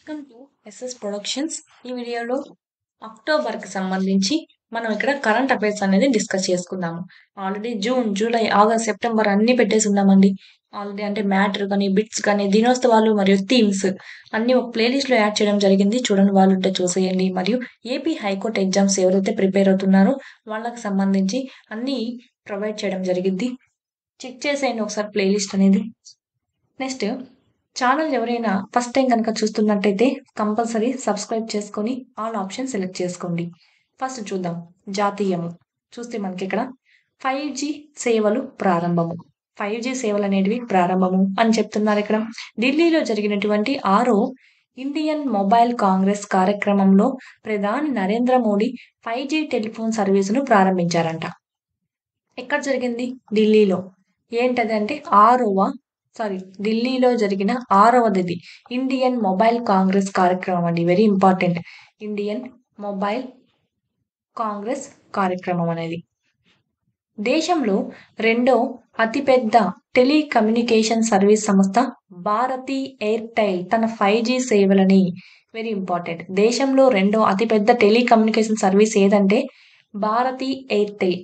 welcome to SS productions ఈ వీడియోలో అక్టోబర్కి సంబంధించి మనం ఇక్కడ కరెంట్ అఫైర్స్ అనేది డిస్కస్ చేసుకుందాము already June July August September అన్ని పెట్టేసి ఉన్నామండి ఆల్రెడీ అంటే మ్యాటర్ కానీ బిట్స్ కానీ దినోత్సవాలు మరియు థీమ్స్ అన్ని ఒక ప్లేలిస్ట్ లో యాడ్ చేయడం జరిగింది చూడండి వాళ్ళు ఉంటే చూసేయండి మరియు ఏపీ హైకోర్టు ఎగ్జామ్స్ ఎవరైతే ప్రిపేర్ అవుతున్నారో వాళ్ళకి సంబంధించి అన్ని ప్రొవైడ్ చేయడం జరిగింది చెక్ చేసేయండి ఒకసారి ప్లేలిస్ట్ అనేది నెక్స్ట్ ఛానల్ ఎవరైనా ఫస్ట్ టైం కనుక చూస్తున్నట్టయితే కంపల్సరీ సబ్స్క్రైబ్ చేసుకొని ఆల్ ఆప్షన్ సెలెక్ట్ చేసుకోండి ఫస్ట్ చూద్దాం జాతీయము చూస్తే మనకి ఇక్కడ ఫైవ్ జీ సేవలు ప్రారంభము ఫైవ్ జీ సేవలు అనేటివి ప్రారంభము అని చెప్తున్నారు ఇక్కడ ఢిల్లీలో జరిగినటువంటి ఆరో ఇండియన్ మొబైల్ కాంగ్రెస్ కార్యక్రమంలో ప్రధాని Narendra Modi five G telephone సర్వీసును ప్రారంభించారంట ఎక్కడ జరిగింది ఢిల్లీలో ఏంటది అంటే ఆరవ సారీ ఢిల్లీలో జరిగిన ఆరవది ఇండియన్ మొబైల్ కాంగ్రెస్ కార్యక్రమం అండి very important Indian mobile congress కార్యక్రమం అనేది దేశంలో రెండో అతిపెద్ద టెలికమ్యూనికేషన్ సర్వీస్ సంస్థ భారతీ ఎయిర్టెల్ తన ఫైవ్ జీ సేవలని వెరీ ఇంపార్టెంట్ దేశంలో రెండో అతిపెద్ద టెలికమ్యూనికేషన్ సర్వీస్ ఏదంటే భారతీ ఎయిర్టెల్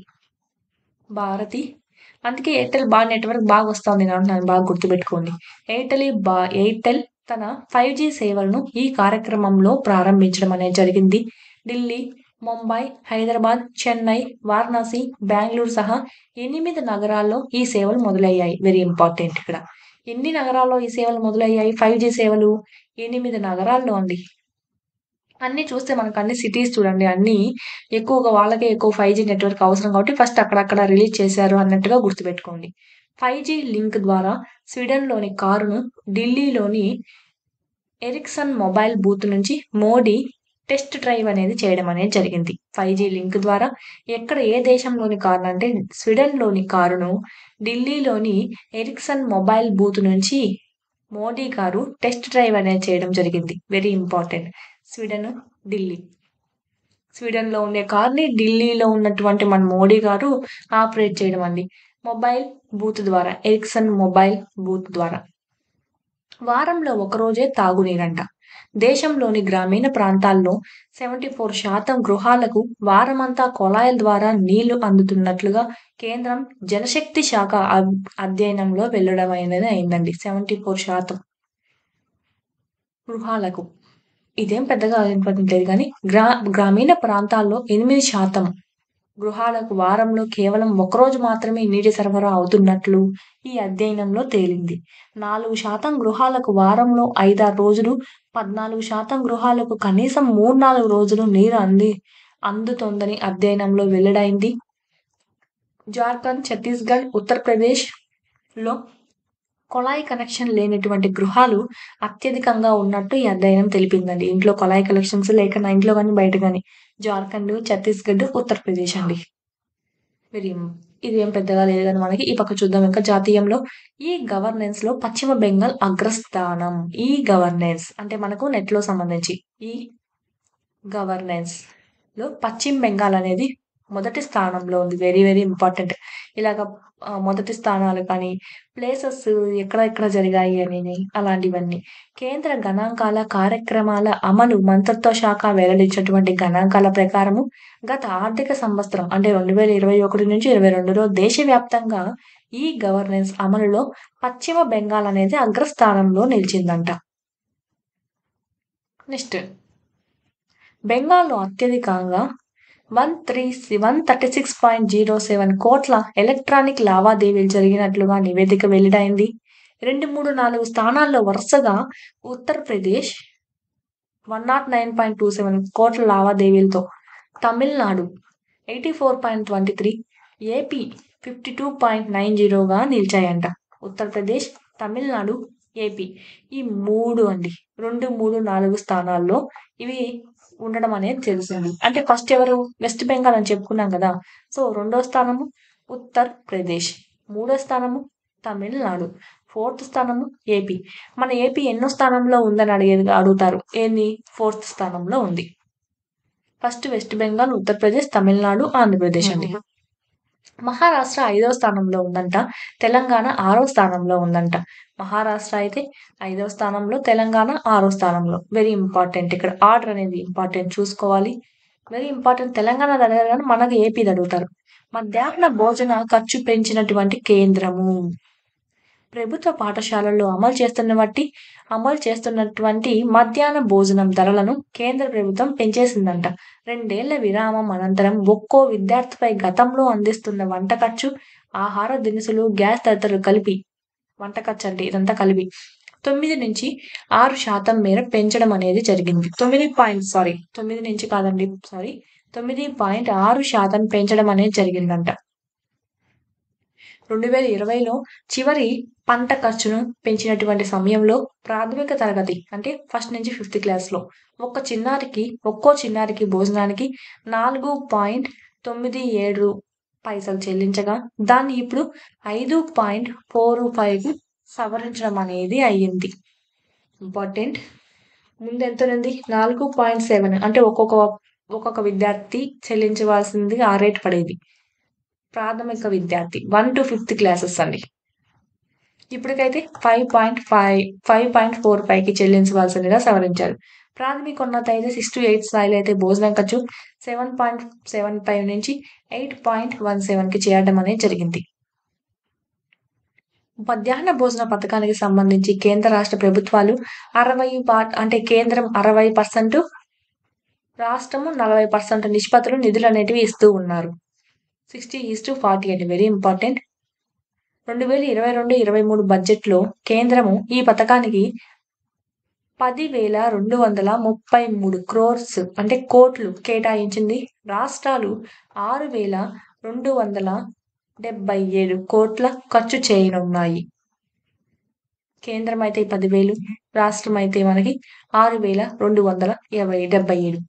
భారతి అందుకే ఎయిర్టెల్ బాగా నెట్వర్క్ బాగా వస్తుంది నేను అంటున్నాను బాగా గుర్తుపెట్టుకోండి ఎయిర్టెల్ బా ఎయిర్టెల్ తన ఫైవ్ జీ సేవలను ఈ కార్యక్రమంలో ప్రారంభించడం అనేది జరిగింది ఢిల్లీ ముంబై హైదరాబాద్ చెన్నై వారణాసి బెంగళూరు సహా ఎనిమిది నగరాల్లో ఈ సేవలు మొదలయ్యాయి వెరీ ఇంపార్టెంట్ ఇక్కడ ఎన్ని నగరాల్లో ఈ సేవలు మొదలయ్యాయి ఫైవ్ జీ సేవలు ఎనిమిది నగరాల్లో అండి అన్ని చూస్తే మనకు అన్ని సిటీస్ చూడండి అన్ని ఎక్కువగా వాళ్ళకే ఎక్కువ ఫైవ్ జీ నెట్వర్క్ అవసరం కాబట్టి ఫస్ట్ అక్కడక్కడ రిలీజ్ చేశారు అన్నట్టుగా గుర్తుపెట్టుకోండి ఫైవ్ జీ లింక్ ద్వారా స్వీడన్లోని కారును ఢిల్లీలోని ఎరిక్సన్ మొబైల్ బూత్ నుంచి మోడీ టెస్ట్ డ్రైవ్ అనేది చేయడం అనేది జరిగింది ఫైవ్ జీ లింక్ ద్వారా ఎక్కడ ఏ దేశంలోని కారు అంటే స్వీడన్లోని కారును ఢిల్లీలోని ఎరిక్సన్ మొబైల్ బూత్ నుంచి మోడీ గారు టెస్ట్ డ్రైవ్ అనేది చేయడం జరిగింది వెరీ ఇంపార్టెంట్ స్వీడన్ ఢిల్లీ స్వీడన్లో ఉండే కార్ని ఢిల్లీలో ఉన్నటువంటి మన మోడీ గారు ఆపరేట్ చేయడం అండి మొబైల్ బూత్ ద్వారా ఎరిక్సన్ మొబైల్ బూత్ ద్వారా వారంలో ఒకరోజే తాగునీరంట దేశంలోని గ్రామీణ ప్రాంతాల్లో సెవెంటీ ఫోర్ శాతం గృహాలకు వారమంతా కొళాయిల ద్వారా నీళ్లు అందుతున్నట్లుగా కేంద్రం జలశక్తి శాఖ అధ్యయనంలో వెల్లడమైనది అయిందండి సెవెంటీ ఫోర్ శాతం గృహాలకు ఇదేం పెద్దగా ఇంపార్టెంట్ లేదు కానీ గ్రా గ్రామీణ ప్రాంతాల్లో ఎనిమిది శాతం గృహాలకు వారంలో కేవలం ఒకరోజు మాత్రమే నీటి సరఫరా అవుతున్నట్లు ఈ అధ్యయనంలో తేలింది నాలుగు శాతం గృహాలకు వారంలో ఐదారు రోజులు పద్నాలుగు శాతం గృహాలకు కనీసం మూడు నాలుగు రోజులు నీరు అంది అందుతోందని అధ్యయనంలో వెల్లడైంది జార్ఖండ్ ఛత్తీస్గఢ్ ఉత్తరప్రదేశ్ లో కొళాయి కనెక్షన్ లేనటువంటి గృహాలు అత్యధికంగా ఉన్నట్టు ఈ అధ్యయనం తెలిపిందండి ఇంట్లో కొళాయి కనెక్షన్స్ లేక నా ఇంట్లో కానీ బయట కానీ జార్ఖండ్ ఛత్తీస్గఢ్ ఉత్తరప్రదేశ్ అండి వెరీ ఇది ఏం పెద్దగా లేదు కానీ మనకి ఈ పక్క చూద్దాం ఇంకా జాతీయంలో ఈ గవర్నెన్స్ లో పశ్చిమ బెంగాల్ అగ్రస్థానం ఈ గవర్నెన్స్ అంటే మనకు నెట్ లో సంబంధించి ఈ గవర్నెన్స్ లో పశ్చిమ బెంగాల్ అనేది మొదటి స్థానంలో ఉంది వెరీ వెరీ ఇంపార్టెంట్ ఇలాగ మొదటి స్థానాలు కానీ ప్లేసెస్ ఎక్కడ ఎక్కడ జరిగాయి అని అలాంటివన్నీ కేంద్ర గణాంకాల కార్యక్రమాల అమలు మంత్రిత్వ శాఖ వెల్లడించినటువంటి గణాంకాల ప్రకారము గత ఆర్థిక సంవత్సరం అంటే రెండు వేల ఇరవై ఒకటి నుంచి ఇరవై రెండులో దేశవ్యాప్తంగా ఈ గవర్నెన్స్ అమలులో పశ్చిమ బెంగాల్ అనేది అగ్రస్థానంలో నిలిచిందంట నెక్స్ట్ బెంగాల్లో అత్యధికంగా one three one thirty six point zero seven కోట్ల ఎలక్ట్రానిక్ లావాదేవీలు జరిగినట్లుగా నివేదిక వెల్లడైంది రెండు మూడు నాలుగు స్థానాల్లో వరుసగా Uttar Pradesh one nought nine point two seven కోట్ల లావాదేవీలతో Tamil Nadu eighty four point twenty three AP fifty two point nine జీరోగా నిలిచాయంట ఉత్తరప్రదేశ్ తమిళనాడు ఏపీ ఈ మూడు అండి రెండు మూడు నాలుగు స్థానాల్లో ఇవి ఉండడం అనేది తెలిసింది అంటే ఫస్ట్ ఎవరు వెస్ట్ బెంగాల్ అని చెప్పుకున్నాం కదా సో రెండో స్థానము ఉత్తర్ ప్రదేశ్ మూడో స్థానము తమిళనాడు ఫోర్త్ స్థానము ఏపీ మన ఏపీ ఎన్నో స్థానంలో ఉందని అడిగేది అడుగుతారు ఏంది ఫోర్త్ స్థానంలో ఉంది ఫస్ట్ వెస్ట్ బెంగాల్ ఉత్తరప్రదేశ్ తమిళనాడు ఆంధ్రప్రదేశ్ అండి మహారాష్ట్ర ఐదో స్థానంలో ఉందంట తెలంగాణ ఆరో స్థానంలో ఉందంట మహారాష్ట్ర అయితే ఐదో స్థానంలో తెలంగాణ ఆరో స్థానంలో వెరీ ఇంపార్టెంట్ ఇక్కడ ఆర్డర్ అనేది ఇంపార్టెంట్ చూసుకోవాలి వెరీ ఇంపార్టెంట్ తెలంగాణ అడగారు కానీ మనకు ఏపీ అడుగుతారు మధ్యాహ్న భోజన ఖర్చు పెంచినటువంటి కేంద్రము ప్రభుత్వ పాఠశాలల్లో అమలు చేస్తున్న బట్టి అమలు చేస్తున్నటువంటి మధ్యాహ్న భోజనం ధరలను కేంద్ర ప్రభుత్వం పెంచేసిందంట రెండేళ్ల విరామం అనంతరం ఒక్కో విద్యార్థిపై గతంలో అందిస్తున్న వంట ఖర్చు ఆహార దినుసులు గ్యాస్ తదితరులు కలిపి వంట ఖర్చు అంటే ఇదంతా కలిపి తొమ్మిది నుంచి ఆరు శాతం మేర పెంచడం అనేది జరిగింది తొమ్మిది పాయింట్ సారీ తొమ్మిది నుంచి కాదండి సారీ తొమ్మిది పాయింట్ ఆరు శాతం పెంచడం అనేది జరిగిందంట రెండు వేల ఇరవైలో చివరి పంట ఖర్చును పెంచినటువంటి సమయంలో ప్రాథమిక తరగతి అంటే ఫస్ట్ నుంచి ఫిఫ్త్ క్లాస్లో ఒక్క చిన్నారికి ఒక్కో చిన్నారికి భోజనానికి నాలుగు పాయింట్ తొమ్మిది ఏడు పైసలు చెల్లించగా దాన్ని ఇప్పుడు ఐదు పాయింట్ ఫోర్ ఫైవ్ సవరించడం అనేది అయ్యింది ఇంపార్టెంట్ ముందు ఎంత ఉంది నాలుగు పాయింట్ సెవెన్ అంటే ఒక్కొక్క ఒక్కొక్క విద్యార్థి చెల్లించవలసింది ఆ రేట్ పడేది ప్రాథమిక విద్యార్థి వన్ టు ఫిఫ్త్ క్లాసెస్ అండి ఇప్పటికైతే five point five five point four ఫైవ్కి చెల్లించవలసిందిగా సవరించారు ప్రాథమికోన్నత అయితే సిక్స్ టు ఎయిత్ స్థాయిలో అయితే భోజనం ఖర్చు సెవెన్ పాయింట్ సెవెన్ ఫైవ్ నుంచి ఎయిట్ పాయింట్ వన్ సెవెన్కి చేయడం అనేది జరిగింది మధ్యాహ్న భోజన పథకానికి సంబంధించి కేంద్ర రాష్ట్ర ప్రభుత్వాలు అరవై పార్ట్ అంటే కేంద్రం అరవై పర్సెంట్ రాష్ట్రము నలభై పర్సెంట్ నిష్పత్తులు నిధులు అనేటివి ఇస్తూ ఉన్నారు సిక్స్టీ ఈస్ టు ఫార్టీ అండి వెరీ ఇంపార్టెంట్ రెండు వేల ఇరవై రెండు ఇరవై మూడు బడ్జెట్లో కేంద్రము ఈ పథకానికి పదివేల రెండు వందల ముప్పై మూడు క్రోర్స్ అంటే కోట్లు కేటాయించింది రాష్ట్రాలు ఆరు వేల రెండు వందల డెబ్బై ఏడు కోట్ల ఖర్చు చేయనున్నాయి కేంద్రం అయితే పదివేలు రాష్ట్రం అయితే మనకి ఆరు వేల రెండు వందల ఇరవై డెబ్బై ఏడు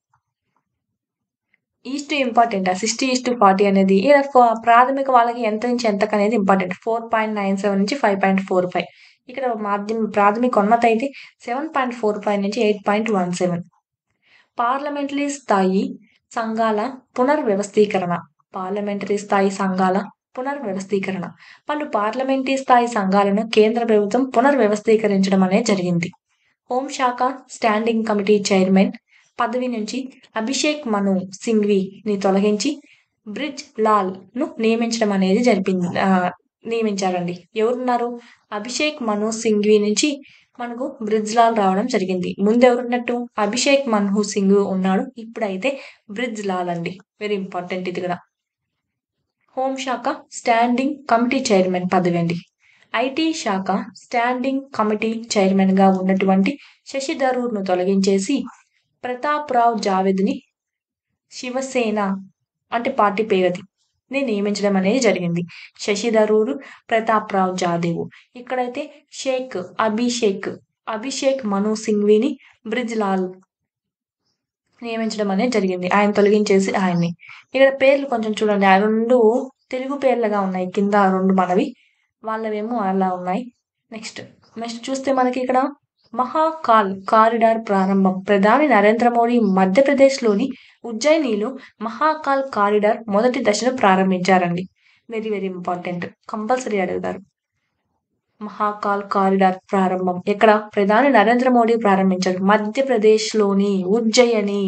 ఈస్ట్ ఇంపార్టెంట్ సిక్స్టీ ఈస్ట్ ఫార్టీ అనేది ఇలా ఫ- ప్రాథమిక వాళ్ళకి ఎంత నుంచి ఎంతకు అనేది important four point nine seven నుంచి ఫైవ్ పాయింట్ ఫోర్ ఫైవ్ ఇక్కడ మాధ్యమ ప్రాథమిక ఉన్నత అయితే సెవెన్ పాయింట్ ఫోర్ ఫైవ్ నుంచి eight point one seven parliamentary స్థాయి సంఘాల పునర్వ్యవస్థీకరణ పార్లమెంటరీ స్థాయి సంఘాల పునర్వ్యవస్థీకరణ పలు పార్లమెంటరీ స్థాయి సంఘాలను కేంద్ర ప్రభుత్వం పునర్వ్యవస్థీకరించడం అనేది జరిగింది హోంశాఖ స్టాండింగ్ కమిటీ చైర్మన్ పదవి నుంచి అభిషేక్ మను సింఘ్విని తొలగించి బ్రిజ్ లాల్ ను నియమించడం అనేది జరిపింది ఆ, నియమించారండి ఎవరున్నారు అభిషేక్ మను సింఘ్వి నుంచి మనకు బ్రిజ్ లాల్ రావడం జరిగింది ముందు ఎవరున్నట్టు అభిషేక్ మన్హు సింగ్ ఉన్నాడు ఇప్పుడైతే బ్రిజ్ లాల్ అండి వెరీ ఇంపార్టెంట్ ఇది కూడా హోంశాఖ స్టాండింగ్ కమిటీ చైర్మన్ పదవి అండి ఐటీ శాఖ స్టాండింగ్ కమిటీ చైర్మన్ గా ఉన్నటువంటి శశి థరూర్ ను తొలగించేసి ప్రతాప్ రావ్ జావేద్ని శివసేన అంటే పార్టీ పేరుది ని నియమించడం అనేది జరిగింది శశి థరూర్ ప్రతాప్ రావ్ జాదేవ్ ఇక్కడైతే షేక్ అభిషేక్ అభిషేక్ మను సింఘ్విని బ్రిజ్ లాల్ నియమించడం అనేది జరిగింది ఆయన తొలగించేసి ఆయన్ని ఇక్కడ పేర్లు కొంచెం చూడండి ఆ రెండు తెలుగు పేర్లుగా ఉన్నాయి కింద ఆ రెండు మనవి వాళ్ళవేమో అలా ఉన్నాయి నెక్స్ట్ నెక్స్ట్ చూస్తే మనకి ఇక్కడ మహాకాల్ కారిడార్ ప్రారంభం ప్రధాని నరేంద్ర మోడీ మధ్యప్రదేశ్లోని ఉజ్జయినిలో మహాకాల్ కారిడార్ మొదటి దశను ప్రారంభించారండి వెరీ వెరీ ఇంపార్టెంట్ కంపల్సరీ అడుగుతారు మహాకాల్ కారిడార్ ప్రారంభం ఎక్కడ ప్రధాని నరేంద్ర మోడీ ప్రారంభించారు మధ్యప్రదేశ్లోని ఉజ్జయిని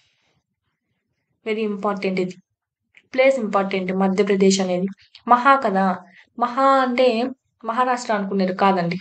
వెరీ ఇంపార్టెంట్ ఇది ప్లేస్ ఇంపార్టెంట్ మధ్యప్రదేశ్ అనేది మహా కదా మహా అంటే మహారాష్ట్ర అనుకున్నారు కాదండి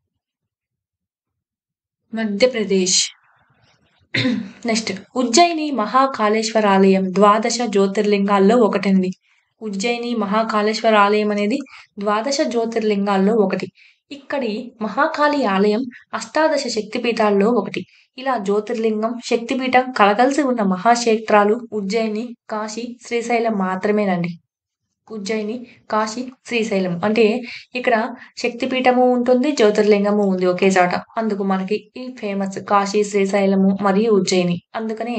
మధ్యప్రదేశ్ నెక్స్ట్ ఉజ్జయిని మహాకాళేశ్వర ఆలయం ద్వాదశ జ్యోతిర్లింగాల్లో ఒకటండి ఉజ్జయిని మహాకాళేశ్వర ఆలయం అనేది ద్వాదశ జ్యోతిర్లింగాల్లో ఒకటి ఇక్కడి మహాకాళి ఆలయం అష్టాదశ శక్తిపీఠాల్లో ఒకటి ఇలా జ్యోతిర్లింగం శక్తిపీఠం కలగలిసి ఉన్న మహాక్షేత్రాలు ఉజ్జయిని కాశీ శ్రీశైలం మాత్రమేనండి ఉజ్జయిని కాశీ శ్రీశైలం అంటే ఇక్కడ శక్తిపీఠము ఉంటుంది జ్యోతిర్లింగము ఉంది ఒకే చోట అందుకు మనకి ఈ ఫేమస్ కాశీ శ్రీశైలము మరియు ఉజ్జయిని అందుకనే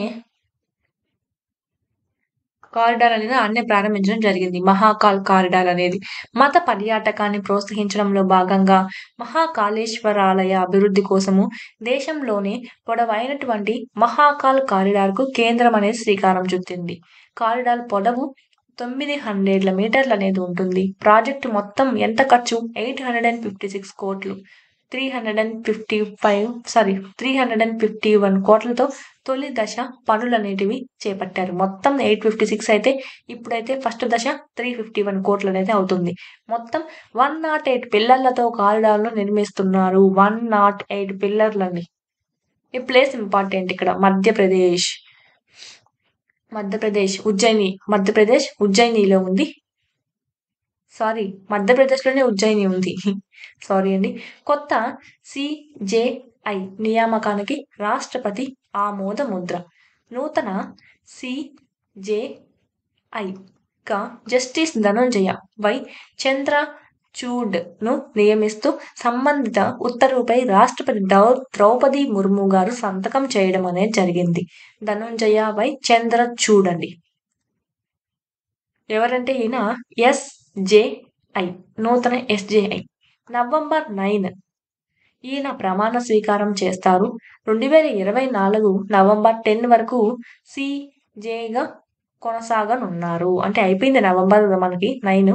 కారిడార్ అనేది అన్నే ప్రారంభించడం జరిగింది మహాకాల్ కారిడార్ అనేది మత పర్యాటకాన్ని ప్రోత్సహించడంలో భాగంగా మహాకాళేశ్వరాలయ అభివృద్ధి కోసము దేశంలోనే పొడవైనటువంటి మహాకాల్ కారిడార్ కు కేంద్రం అనేది శ్రీకారం చుట్టింది కారిడార్ పొడవు తొమ్మిది హండ్రెడ్ల మీటర్లు అనేది ఉంటుంది ప్రాజెక్టు మొత్తం ఎంత ఖర్చు eight hundred and fifty six కోట్లు three hundred and fifty five sorry three hundred and fifty one కోట్లతో తొలి దశ పనులు అనేటివి చేపట్టారు మొత్తం ఎయిట్ ఫిఫ్టీ సిక్స్ అయితే ఇప్పుడైతే ఫస్ట్ దశ త్రీ ఫిఫ్టీ వన్ కోట్లు అనేది అవుతుంది మొత్తం వన్ నాట్ ఎయిట్ పిల్లర్లతో కారిడార్లు నిర్మిస్తున్నారు వన్ నాట్ ఎయిట్ పిల్లర్లని ఈ ప్లేస్ ఇంపార్టెంట్ ఇక్కడ మధ్యప్రదేశ్ మధ్యప్రదేశ్ ఉజ్జయిని మధ్యప్రదేశ్ ఉజ్జయినిలో ఉంది సారీ మధ్యప్రదేశ్లోనే ఉజ్జయిని ఉంది సారీ అండి కొత్త సిజేఐ నియామకానికి రాష్ట్రపతి ఆమోద ముద్ర నూతన సిజేఐ గా జస్టిస్ ధనంజయ వై చంద్రచూడ్ ను నియమిస్తూ సంబంధిత ఉత్తర్వుపై రాష్ట్రపతి ద్రౌ ద్రౌపది ముర్ము గారు సంతకం చేయడం అనేది జరిగింది ధనంజయ వై చంద్రచూడ్ అండి ఎవరంటే ఈయన ఎస్జేఐ నూతన ఎస్జేఐ నవంబర్ నైన్ ఈయన ప్రమాణ స్వీకారం చేస్తారు రెండు వేల ఇరవై నాలుగు నవంబర్ టెన్ వరకు సిజేగా కొనసాగనున్నారు అంటే అయిపోయింది నవంబర్ మనకి నైన్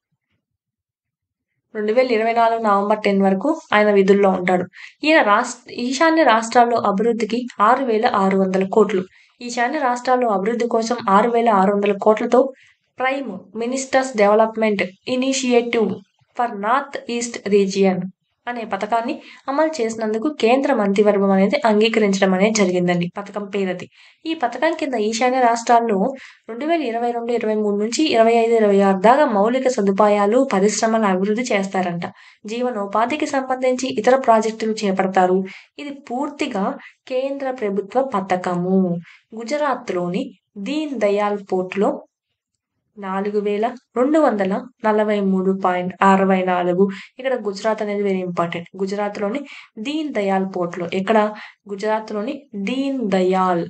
రెండు వేల ఇరవై నాలుగు నవంబర్ టెన్ వరకు ఆయన విధుల్లో ఉంటాడు ఈయన రాష్ట్ర ఈశాన్య రాష్ట్రాల్లో అభివృద్ధికి ఆరు వేల ఆరు వందల కోట్లు ఈశాన్య రాష్ట్రాల్లో అభివృద్ధి కోసం ఆరు వేల ఆరు వందల కోట్లతో prime minister's development initiative for north east region అనే పథకాన్ని అమలు చేసినందుకు కేంద్ర మంత్రివర్గం అనేది అంగీకరించడం అనేది జరిగిందండి పథకం పేరది ఈ పథకం కింద ఈశాన్య రాష్ట్రాల్లో రెండు వేల ఇరవై రెండు ఇరవై మూడు నుంచి ఇరవై ఐదు ఇరవై ఆరు దాకా మౌలిక సదుపాయాలు పరిశ్రమల అభివృద్ధి చేస్తారంట జీవనోపాధికి సంబంధించి ఇతర ప్రాజెక్టులు చేపడతారు ఇది పూర్తిగా కేంద్ర ప్రభుత్వ పథకము గుజరాత్లోని దీన్ దయాల్ పోర్ట్లో నాలుగు వేల రెండు వందల నలభై మూడు పాయింట్ అరవై నాలుగు ఇక్కడ గుజరాత్ అనేది వెరీ ఇంపార్టెంట్ గుజరాత్లోని దీన్ దయాల్ పోర్ట్లో ఎక్కడ గుజరాత్లోని దీన్ దయాల్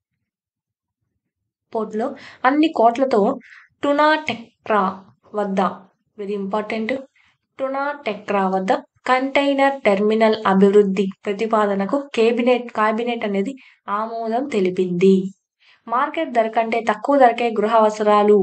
పోర్ట్లో అన్ని కోట్లతో టునా టెక్ట్రా వద్ద వెరీ ఇంపార్టెంట్ టునా టెక్ట్రా వద్ద కంటైనర్ టెర్మినల్ అభివృద్ధి ప్రతిపాదనకు కేబినెట్ కేబినెట్ అనేది ఆమోదం తెలిపింది మార్కెట్ ధర కంటే తక్కువ ధరకే గృహ అవసరాలు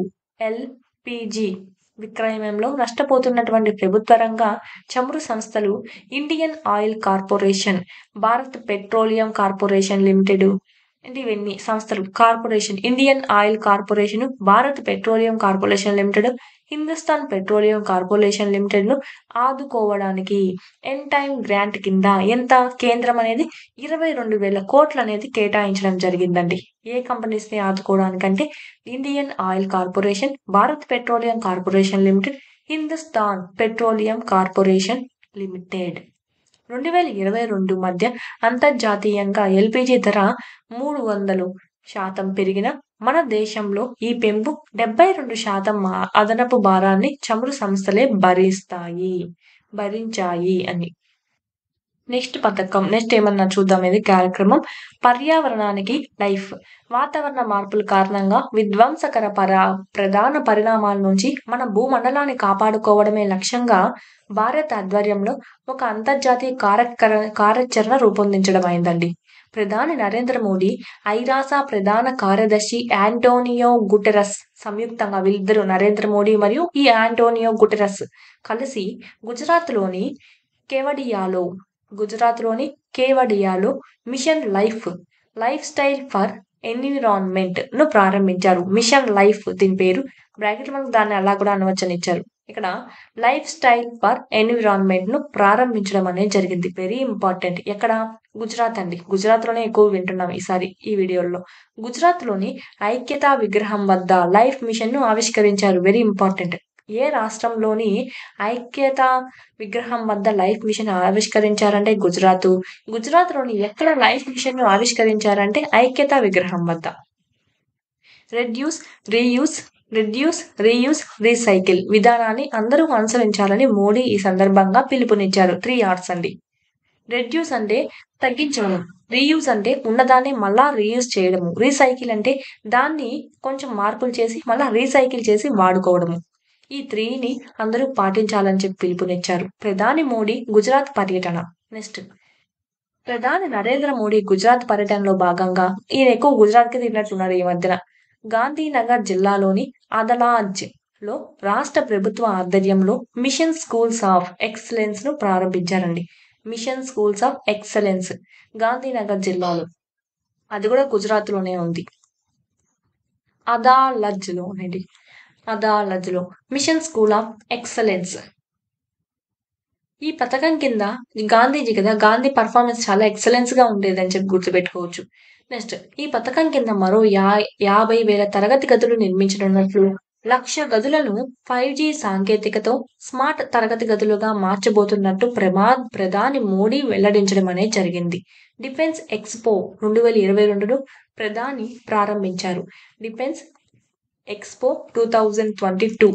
ఎల్పిజి విక్రయంలో నష్టపోతున్నటువంటి ప్రభుత్వ రంగ చమురు సంస్థలు Indian Oil Corporation Bharat Petroleum Corporation Limited అంటే ఇవన్నీ సంస్థలు corporation Indian Oil Corporation Bharat Petroleum Corporation Limited Hindustan Petroleum Corporation Limited ను ఆదుకోవడానికి ఎన్ టైమ్ గ్రాంట్ కింద ఎంత కేంద్రం అనేది ఇరవై రెండు వేల కోట్లు అనేది కేటాయించడం జరిగిందండి ఏ కంపెనీస్ ని ఆదుకోవడానికంటే Indian Oil Corporation Bharat Petroleum Corporation Limited Hindustan Petroleum Corporation Limited రెండు వేల ఇరవై రెండు మధ్య అంతర్జాతీయంగా ఎల్పిజి ధర మూడు వందలు శాతం పెరిగిన మన దేశంలో ఈ పెంపు డెబ్బై రెండు శాతం మా- అదనపు భారాన్ని చమురు సంస్థలే భరిస్తాయి భరించాయి అని నెక్స్ట్ పథకం నెక్స్ట్ ఏమన్నా చూద్దాం ఇది కార్యక్రమం పర్యావరణానికి లైఫ్ వాతావరణ మార్పుల కారణంగా విధ్వంసకర పర ప్రధాన పరిణామాల నుంచి మన భూమండలాన్ని కాపాడుకోవడమే లక్ష్యంగా భారత్ ఆధ్వర్యంలో ఒక అంతర్జాతీయ కార్యకర కార్యాచరణ రూపొందించడం అయిందండి ప్రధాని నరేంద్ర మోడీ ఐరాస ప్రధాన కార్యదర్శి యాంటోనియో గుటెరస్ సంయుక్తంగా వీళ్ళిద్దరూ నరేంద్ర మోడీ మరియు ఈ యాంటోనియో గుటెరస్ కలిసి గుజరాత్లోని కేవడియాలో గుజరాత్లోని కేవడియాలో mission life lifestyle for environment ను ప్రారంభించారు మిషన్ లైఫ్ దీని పేరు బ్రాకెట్ మనకు దాన్ని అలా కూడా అనవచ్చని ఇచ్చారు ఇక్కడ లైఫ్ స్టైల్ ఫర్ ఎన్విరాన్మెంట్ ను ప్రారంభించడం అనేది జరిగింది వెరీ ఇంపార్టెంట్ ఎక్కడ గుజరాత్ అండి గుజరాత్ లోనే ఎక్కువ వింటున్నాం ఈసారి ఈ వీడియోలో గుజరాత్ లోని ఐక్యతా విగ్రహం వద్ద లైఫ్ మిషన్ ను ఆవిష్కరించారు వెరీ ఇంపార్టెంట్ ఏ రాష్ట్రంలోని ఐక్యతా విగ్రహం వద్ద లైఫ్ మిషన్ ఆవిష్కరించారంటే గుజరాత్ గుజరాత్ లోని ఎక్కడ లైఫ్ మిషన్ ను ఆవిష్కరించారంటే ఐక్యతా విగ్రహం వద్ద reduce reuse reduce reuse recycle విధానాన్ని అందరూ అనుసరించాలని మోడీ ఈ సందర్భంగా పిలుపునిచ్చారు త్రీ ఆర్ట్స్ అండి రెడ్యూస్ అంటే తగ్గించడం రీయూస్ అంటే ఉన్నదాన్ని మళ్ళా రీయూస్ చేయడము రీసైకిల్ అంటే దాన్ని కొంచెం మార్పులు చేసి మళ్ళా రీసైకిల్ చేసి వాడుకోవడము ఈ త్రీని అందరూ పాటించాలని చెప్పి పిలుపునిచ్చారు ప్రధాని మోడీ గుజరాత్ పర్యటన నెక్స్ట్ ప్రధాని నరేంద్ర మోడీ గుజరాత్ పర్యటనలో భాగంగా ఈయన ఎక్కువ గుజరాత్ కి తిరిగినట్లున్నారు ఈ మధ్యన గాంధీనగర్ జిల్లాలోని అదలాజ్ లో రాష్ట్ర ప్రభుత్వ ఆధ్వర్యంలో మిషన్ స్కూల్స్ ఆఫ్ ఎక్సలెన్స్ ను ప్రారంభించారండి mission schools of excellence Gandhinagar జిల్లాలో అది కూడా గుజరాత్ లోనే ఉంది అదాలజ్ లో అండి అదాలజ్ లో మిషన్ స్కూల్ ఆఫ్ ఎక్సలెన్స్ ఈ పథకం కింద గాంధీజీ కదా గాంధీ పర్ఫార్మెన్స్ చాలా ఎక్సలెన్స్ గా ఉండేదని చెప్పి గుర్తుపెట్టుకోవచ్చు నెక్స్ట్ ఈ పథకం కింద మరో యా యాభై వేల తరగతి గదులు నిర్మించనున్నట్లు లక్ష గదులను ఫైవ్ జీ సాంకేతికతో స్మార్ట్ తరగతి గదులుగా మార్చబోతున్నట్టు ప్రమా ప్రధాని మోడీ వెల్లడించడం అనేది జరిగింది డిఫెన్స్ ఎక్స్పో రెండు వేల ఇరవై రెండును ప్రధాని ప్రారంభించారు defence expo two thousand twenty two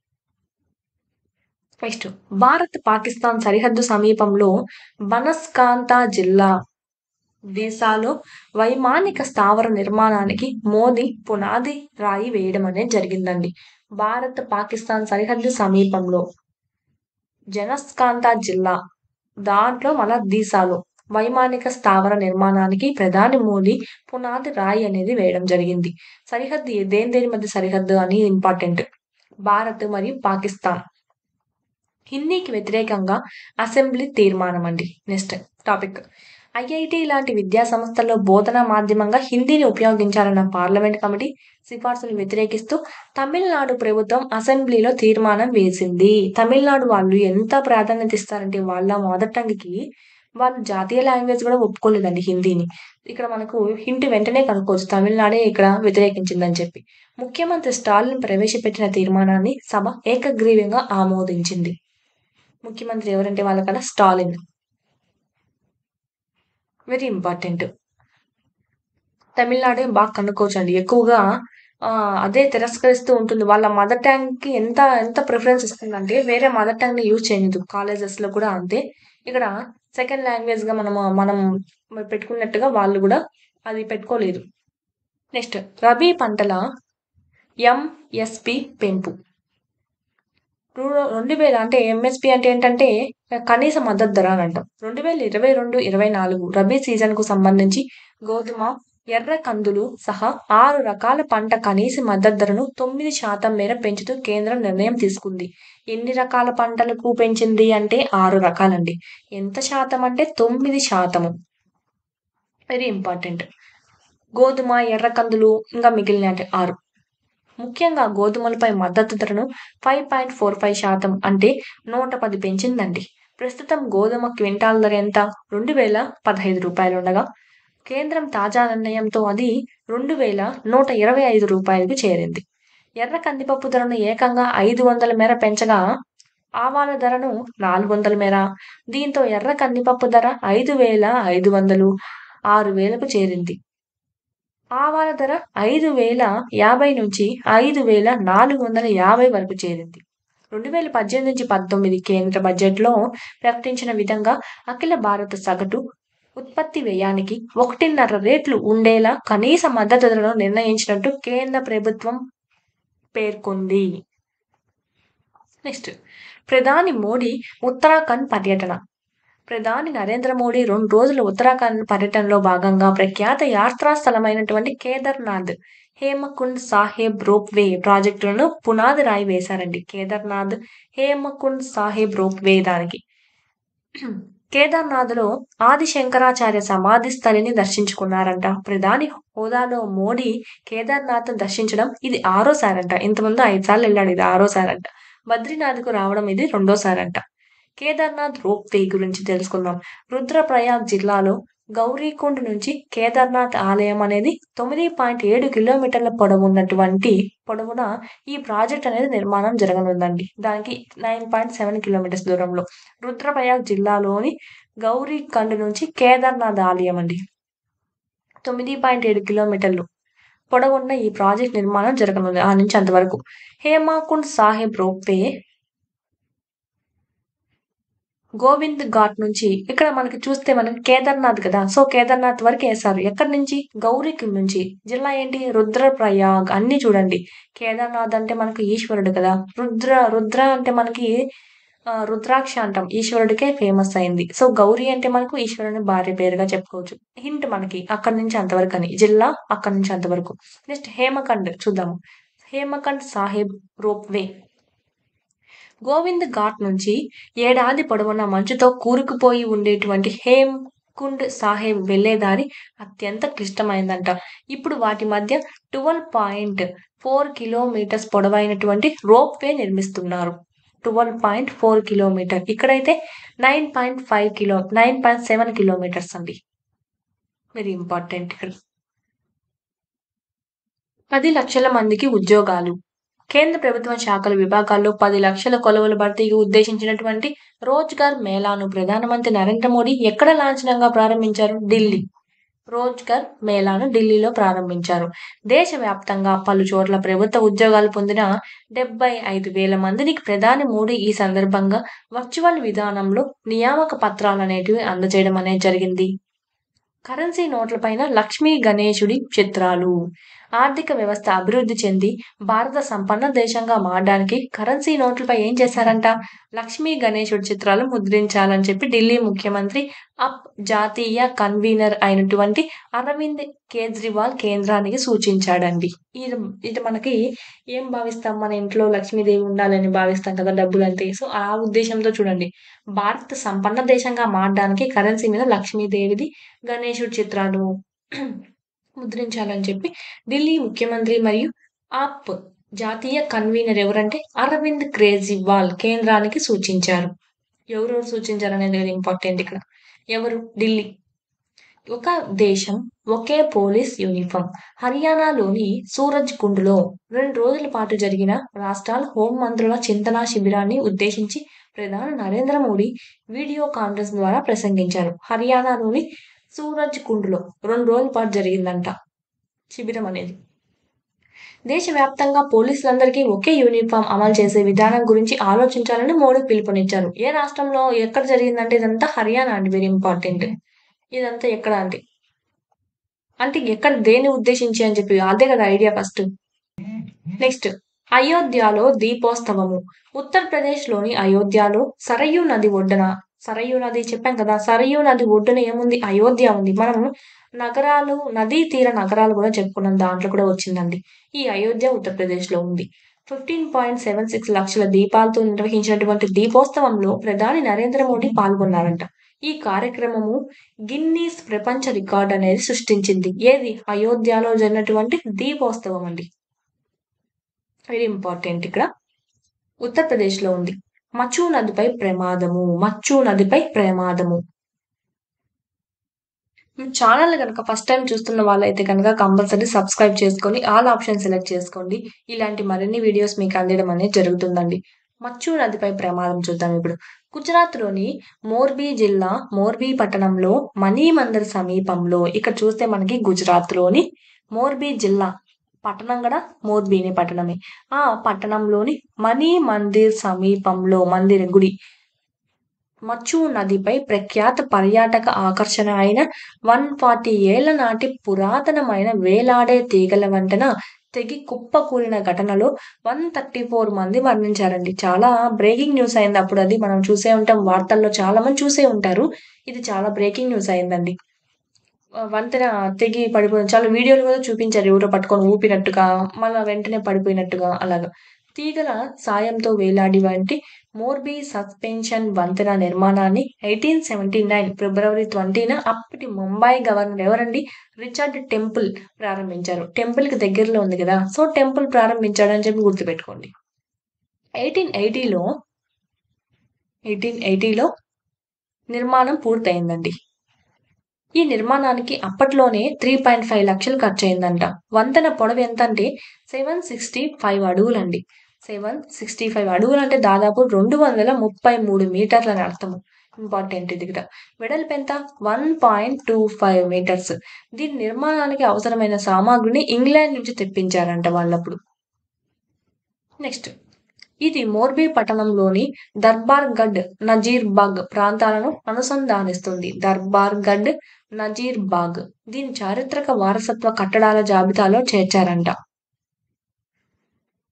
next Bharat Pakistan సరిహద్దు సమీపంలో బనస్కాంతా జిల్లా దేశాలో వైమానిక స్థావర నిర్మాణానికి మోదీ పునాది రాయి వేయడం అనేది జరిగిందండి భారత్ పాకిస్తాన్ సరిహద్దు సమీపంలో జనస్కాంత జిల్లా దాంట్లో మన దీసాలో వైమానిక స్థావర నిర్మాణానికి ప్రధాని మోదీ పునాది రాయి అనేది వేయడం జరిగింది సరిహద్దు ఏ- దేని దేని మధ్య సరిహద్దు అని ఇంపార్టెంట్ భారత్ మరియు పాకిస్తాన్ హిందీకి వ్యతిరేకంగా అసెంబ్లీ తీర్మానం అండి నెక్స్ట్ టాపిక్ ఐఐటి లాంటి విద్యా సంస్థల్లో బోధనా మాధ్యమంగా హిందీని ఉపయోగించాలన్న పార్లమెంట్ కమిటీ సిఫార్సును వ్యతిరేకిస్తూ తమిళనాడు ప్రభుత్వం అసెంబ్లీలో తీర్మానం వేసింది తమిళనాడు వాళ్ళు ఎంత ప్రాధాన్యత ఇస్తారంటే వాళ్ళ మదర్ టంగ్కి వాళ్ళు జాతీయ లాంగ్వేజ్ కూడా ఒప్పుకోలేదండి హిందీని ఇక్కడ మనకు హింట్ వెంటనే కనుక్కోవచ్చు తమిళనాడే ఇక్కడ వ్యతిరేకించిందని చెప్పి ముఖ్యమంత్రి స్టాలిన్ ప్రవేశపెట్టిన తీర్మానాన్ని సభ ఏకగ్రీవంగా ఆమోదించింది ముఖ్యమంత్రి ఎవరంటే వాళ్ళకన్నా స్టాలిన్ వెరీ ఇంపార్టెంట్ తమిళనాడే బాగా కనుక్కోవచ్చండి ఎక్కువగా ఆ, అదే తిరస్కరిస్తూ ఉంటుంది వాళ్ళ మదర్ టంగ్ కి ఎంత ఎంత ప్రిఫరెన్స్ ఇస్తుందంటే వేరే మదర్ టంగ్ ని యూజ్ చేయదు కాలేజెస్ లో కూడా అంతే ఇక్కడ సెకండ్ లాంగ్వేజ్ గా మనం మనం పెట్టుకున్నట్టుగా వాళ్ళు కూడా అది పెట్టుకోలేదు నెక్స్ట్ రబీ పంటల ఎంఎస్పి పెంపు రు- రెండు వేల అంటే ఎంఎస్పి అంటే ఏంటంటే కనీస మద్దతు ధర అని అంటాం రెండు వేల ఇరవై రెండు ఇరవై నాలుగు రబీ సీజన్ కు సంబంధించి గోధుమ ఎర్ర కందులు సహా ఆరు రకాల పంట కనీస మద్దతు ధరను తొమ్మిది శాతం మేర పెంచుతూ కేంద్రం నిర్ణయం తీసుకుంది ఎన్ని రకాల పంటలకు పెంచింది అంటే ఆరు రకాలండి ఎంత శాతం అంటే తొమ్మిది శాతము వెరీ ఇంపార్టెంట్ గోధుమ ఎర్ర కందులు ఇంకా మిగిలిన అంటే ఆరు ముఖ్యంగా గోధుమలపై మద్దతు ధరను ఫైవ్ పాయింట్ ఫోర్ ఫైవ్ శాతం అంటే నూట పది పెంచిందండి ప్రస్తుతం గోధుమ క్వింటాల్ ధర ఎంత రెండు వేల పదహైదు రూపాయలు ఉండగా కేంద్రం తాజా నిర్ణయంతో అది రెండు వేల నూట ఇరవై ఐదు రూపాయలకు చేరింది ఎర్ర కందిపప్పు ధరను ఏకంగా ఐదు వందల మేర పెంచగా ఆవాల ధరను నాలుగు వందల మేర దీంతో ఎర్ర కందిపప్పు ధర ఐదు వేల ఐదు వందలు ఆరు వేలకు చేరింది ఆవాల ధర ఐదు వేల యాభై నుంచి ఐదు వేల నాలుగు వందల యాభై వరకు చేరింది రెండు వేల పద్దెనిమిది నుంచి పంతొమ్మిది కేంద్ర బడ్జెట్లో ప్రకటించిన విధంగా అఖిల భారత సగటు ఉత్పత్తి వ్యయానికి ఒకటిన్నర రేట్లు ఉండేలా కనీస మద్దతు ధరను నిర్ణయించినట్టు కేంద్ర ప్రభుత్వం పేర్కొంది నెక్స్ట్ ప్రధాని మోడీ ఉత్తరాఖండ్ పర్యటన ప్రధాని నరేంద్ర మోడీ రెండు రోజుల ఉత్తరాఖండ్ పర్యటనలో భాగంగా ప్రఖ్యాత యాత్రా స్థలమైనటువంటి కేదార్నాథ్ హేమకుండ్ సాహెబ్ రోప్ వే ప్రాజెక్టులను పునాది రాయి వేశారండి కేదార్నాథ్ హేమకుండ్ సాహెబ్ రోప్ వే దానికి కేదార్నాథ్లో ఆది శంకరాచార్య సమాధి స్థలిని దర్శించుకున్నారంట ప్రధాని హోదాలో మోడీ కేదార్నాథ్ దర్శించడం ఇది ఆరోసారంట ఇంతకుముందు ఐదు సార్లు వెళ్ళాడు ఇది ఆరోసారంట బద్రీనాథ్కు రావడం ఇది రెండోసారంట కేదార్నాథ్ రోప్ వే గురించి తెలుసుకుందాం రుద్రప్రయాగ్ జిల్లాలో గౌరీకుండ్ నుంచి కేదార్నాథ్ ఆలయం అనేది తొమ్మిది పాయింట్ ఏడు కిలోమీటర్ల పొడవు ఉన్నటువంటి పొడవున ఈ ప్రాజెక్ట్ అనేది నిర్మాణం జరగనుందండి దానికి నైన్ పాయింట్ సెవెన్ కిలోమీటర్స్ దూరంలో రుద్రప్రయాగ్ జిల్లాలోని గౌరీకండ్ నుంచి కేదార్నాథ్ ఆలయం అండి తొమ్మిది పాయింట్ ఏడు కిలోమీటర్లు పొడవున్న ఈ ప్రాజెక్ట్ నిర్మాణం జరగనుంది ఆ నుంచి అంతవరకు హేమాకుండ్ సాహెబ్ రోప్వే గోవింద్ ఘాట్ నుంచి ఇక్కడ మనకి చూస్తే మనకి కేదార్నాథ్ కదా సో కేదార్నాథ్ వరకు వేశారు ఎక్కడి నుంచి గౌరీకి నుంచి జిల్లా ఏంటి రుద్రప్రయాగ్ అన్ని చూడండి కేదార్నాథ్ అంటే మనకు ఈశ్వరుడు కదా రుద్ర రుద్ర అంటే మనకి ఆ, రుద్రాక్ష అంటాం ఈశ్వరుడికే ఫేమస్ అయింది సో గౌరీ అంటే మనకు ఈశ్వరుని భార్య పేరుగా చెప్పుకోవచ్చు హింట్ మనకి అక్కడి నుంచి అంతవరకు అని జిల్లా అక్కడి నుంచి అంతవరకు నెక్స్ట్ హేమకండ్ చూద్దాము హేమకండ్ సాహిబ్ రోప్ వే గోవింద్ ఘాట్ నుంచి ఏడాది పొడవునా మంచుతో కూరుకుపోయి ఉండేటువంటి హేమ్ కుండ్ సాహెబ్ వెళ్లేదారి అత్యంత క్లిష్టమైందంట ఇప్పుడు వాటి మధ్య ట్వెల్వ్ పాయింట్ ఫోర్ కిలోమీటర్స్ పొడవైనటువంటి రోప్ వే నిర్మిస్తున్నారు ట్వెల్వ్ పాయింట్ ఫోర్ కిలోమీటర్ ఇక్కడైతే nine point five kilo nine point seven kilometres అండి వెరీ ఇంపార్టెంట్ ఇక్కడ పది లక్షల మందికి ఉద్యోగాలు కేంద్ర ప్రభుత్వ శాఖల విభాగాల్లో పది లక్షల కొలువుల భర్తీకి ఉద్దేశించినటువంటి రోజ్గార్ మేళాను ప్రధానమంత్రి నరేంద్ర మోడీ ఎక్కడ లాంఛనంగా ప్రారంభించారు ఢిల్లీ రోజ్గార్ మేళాను ఢిల్లీలో ప్రారంభించారు దేశవ్యాప్తంగా పలు చోట్ల ప్రభుత్వ ఉద్యోగాలు పొందిన డెబ్బై ఐదు వేల మందికి ప్రధాని మోడీ ఈ సందర్భంగా వర్చువల్ విధానంలో నియామక పత్రాలు అనేటివి అందజేయడం అనేది జరిగింది కరెన్సీ నోట్లపైన లక్ష్మీ గణేశుడి చిత్రాలు ఆర్థిక వ్యవస్థ అభివృద్ధి చెంది భారత సంపన్న దేశంగా మారడానికి కరెన్సీ నోట్లపై ఏం చేశారంట లక్ష్మీ గణేశుడి చిత్రాలు ముద్రించాలని చెప్పి ఢిల్లీ ముఖ్యమంత్రి అప్ జాతీయ కన్వీనర్ అయినటువంటి అరవింద్ కేజ్రీవాల్ కేంద్రానికి సూచించాడండి ఇది ఇది మనకి ఏం భావిస్తాం మన ఇంట్లో లక్ష్మీదేవి ఉండాలని భావిస్తాం కదా డబ్బులు అంతే సో ఆ ఉద్దేశంతో చూడండి భారత్ సంపన్న దేశంగా మారడానికి కరెన్సీ మీద లక్ష్మీదేవిది గణేశుడి చిత్రాలు ముద్రించాలని చెప్పి ఢిల్లీ ముఖ్యమంత్రి మరియు ఆప్ జాతీయ కన్వీనర్ ఎవరంటే అరవింద్ కేజ్రీవాల్ కేంద్రానికి సూచించారు ఎవరెవరు సూచించారు అనేది ఇంపార్టెంట్ ఇక్కడ ఎవరు ఢిల్లీ ఒక దేశం ఒకే పోలీస్ యూనిఫామ్ హర్యానాలోని సూరజ్ కుండ్లో రెండు రోజుల పాటు జరిగిన రాష్ట్రాల హోంమంత్రుల చింతనా శిబిరాన్ని ఉద్దేశించి ప్రధాని నరేంద్ర మోడీ వీడియో కాన్ఫరెన్స్ ద్వారా ప్రసంగించారు హర్యానాలోని సూరజ్ కుండ్లో రెండు రోజుల పాటు జరిగిందంట శిబిరం అనేది దేశవ్యాప్తంగా పోలీసులందరికీ ఒకే యూనిఫామ్ అమలు చేసే విధానం గురించి ఆలోచించాలని మోడీ పిలుపునిచ్చారు ఏ రాష్ట్రంలో ఎక్కడ జరిగిందంటే ఇదంతా హర్యానా అండి వెరీ ఇంపార్టెంట్ ఇదంతా ఎక్కడ అంటే అంటే ఎక్కడ దేని ఉద్దేశించి అని చెప్పి అదే కదా ఐడియా ఫస్ట్ నెక్స్ట్ అయోధ్యలో దీపోత్సవము ఉత్తరప్రదేశ్ లోని అయోధ్యలో సరయూ నది ఒడ్డున సరయూ నది చెప్పాం కదా సరయూ నది ఒడ్డున ఏముంది అయోధ్య ఉంది మనము నగరాలు నదీ తీర నగరాలు కూడా చెప్పుకున్నాం దాంట్లో కూడా వచ్చిందండి ఈ అయోధ్య ఉత్తరప్రదేశ్ లో ఉంది ఫిఫ్టీన్ పాయింట్ సెవెన్ సిక్స్ లక్షల దీపాలతో నిర్వహించినటువంటి దీపోత్సవంలో ప్రధాని నరేంద్ర మోడీ పాల్గొన్నారంట ఈ కార్యక్రమము గిన్నీస్ ప్రపంచ రికార్డ్ అనేది సృష్టించింది ఏది అయోధ్యలో జరిగినటువంటి దీపోత్సవం అండి వెరీ ఇంపార్టెంట్ ఇక్కడ ఉత్తరప్రదేశ్ లో ఉంది మచ్చు నదిపై ప్రమాదము మచ్చు నదిపై ప్రమాదము ఛానల్ కనుక ఫస్ట్ టైం చూస్తున్న వాళ్ళైతే కనుక కంపల్సరీ సబ్స్క్రైబ్ చేసుకొని ఆల్ ఆప్షన్ సెలెక్ట్ చేసుకోండి ఇలాంటి మరిన్ని వీడియోస్ మీకు అందడం అనేది జరుగుతుందండి మచ్చు నదిపై ప్రమాదం చూద్దాం ఇప్పుడు గుజరాత్ లోని మోర్బీ జిల్లా మోర్బీ పట్టణంలో మనీ మందిర్ సమీపంలో ఇక్కడ చూస్తే మనకి గుజరాత్ లోని మోర్బీ జిల్లా పట్టణం కూడా మోర్బీని పట్టణమే ఆ పట్టణంలోని మనీ మందిర్ సమీపంలో మందిర గుడి మచ్చు నదిపై ప్రఖ్యాత పర్యాటక ఆకర్షణ అయిన వన్ ఫార్టీ ఏళ్ల నాటి పురాతనమైన వేలాడే తీగల వంటన తెగి కుప్పకూలిన ఘటనలో వన్ థర్టీ ఫోర్ మంది మరణించారండి చాలా బ్రేకింగ్ న్యూస్ అయింది అప్పుడు అది మనం చూసే ఉంటాం వార్తల్లో చాలా మంది చూసే ఉంటారు ఇది చాలా బ్రేకింగ్ న్యూస్ అయిందండి వంతెన తెగి పడిపోయింది చాలా వీడియోలు కూడా చూపించారు ఎవరో పట్టుకొని ఊపినట్టుగా మళ్ళీ వెంటనే పడిపోయినట్టుగా అలాగా తీగల సాయంతో వేలాడి వంటి మోర్బీ సస్పెన్షన్ వంతెన నిర్మాణాన్ని ఎయిటీన్ సెవెంటీ నైన్ ఫిబ్రవరి ట్వంటీన అప్పటి ముంబై గవర్నర్ ఎవరండి రిచర్డ్ టెంపుల్ ప్రారంభించారు టెంపుల్ కి దగ్గరలో ఉంది కదా సో టెంపుల్ ప్రారంభించాడని చెప్పి గుర్తుపెట్టుకోండి ఎయిటీన్ ఎయిటీలో ఎయిటీన్ ఎయిటీలో నిర్మాణం పూర్తయిందండి ఈ నిర్మాణానికి అప్పట్లోనే త్రీ పాయింట్ ఫైవ్ లక్షలు ఖర్చు అయిందంట వంతెన పొడవు ఎంత అంటే సెవెన్ సిక్స్టీ ఫైవ్ అడుగులండి సెవెన్ సిక్స్టీ ఫైవ్ అడుగులు అంటే దాదాపు రెండు వందల ముప్పై మూడు మీటర్లని అర్థము ఇంపార్టెంట్ ఇది కూడా వెడల్పు ఎంత one point two five metres దీని నిర్మాణానికి అవసరమైన సామాగ్రిని ఇంగ్లాండ్ నుంచి తెప్పించారంట వాళ్ళప్పుడు నెక్స్ట్ ఇది మోర్బీ పట్టణంలోని దర్బార్ గఢ్ నజీర్ బాగ్ ప్రాంతాలను అనుసంధానిస్తుంది దర్బార్ గఢ్ నజీర్ బాగ్ దీని చారిత్రక వారసత్వ కట్టడాల జాబితాలో చేర్చారంట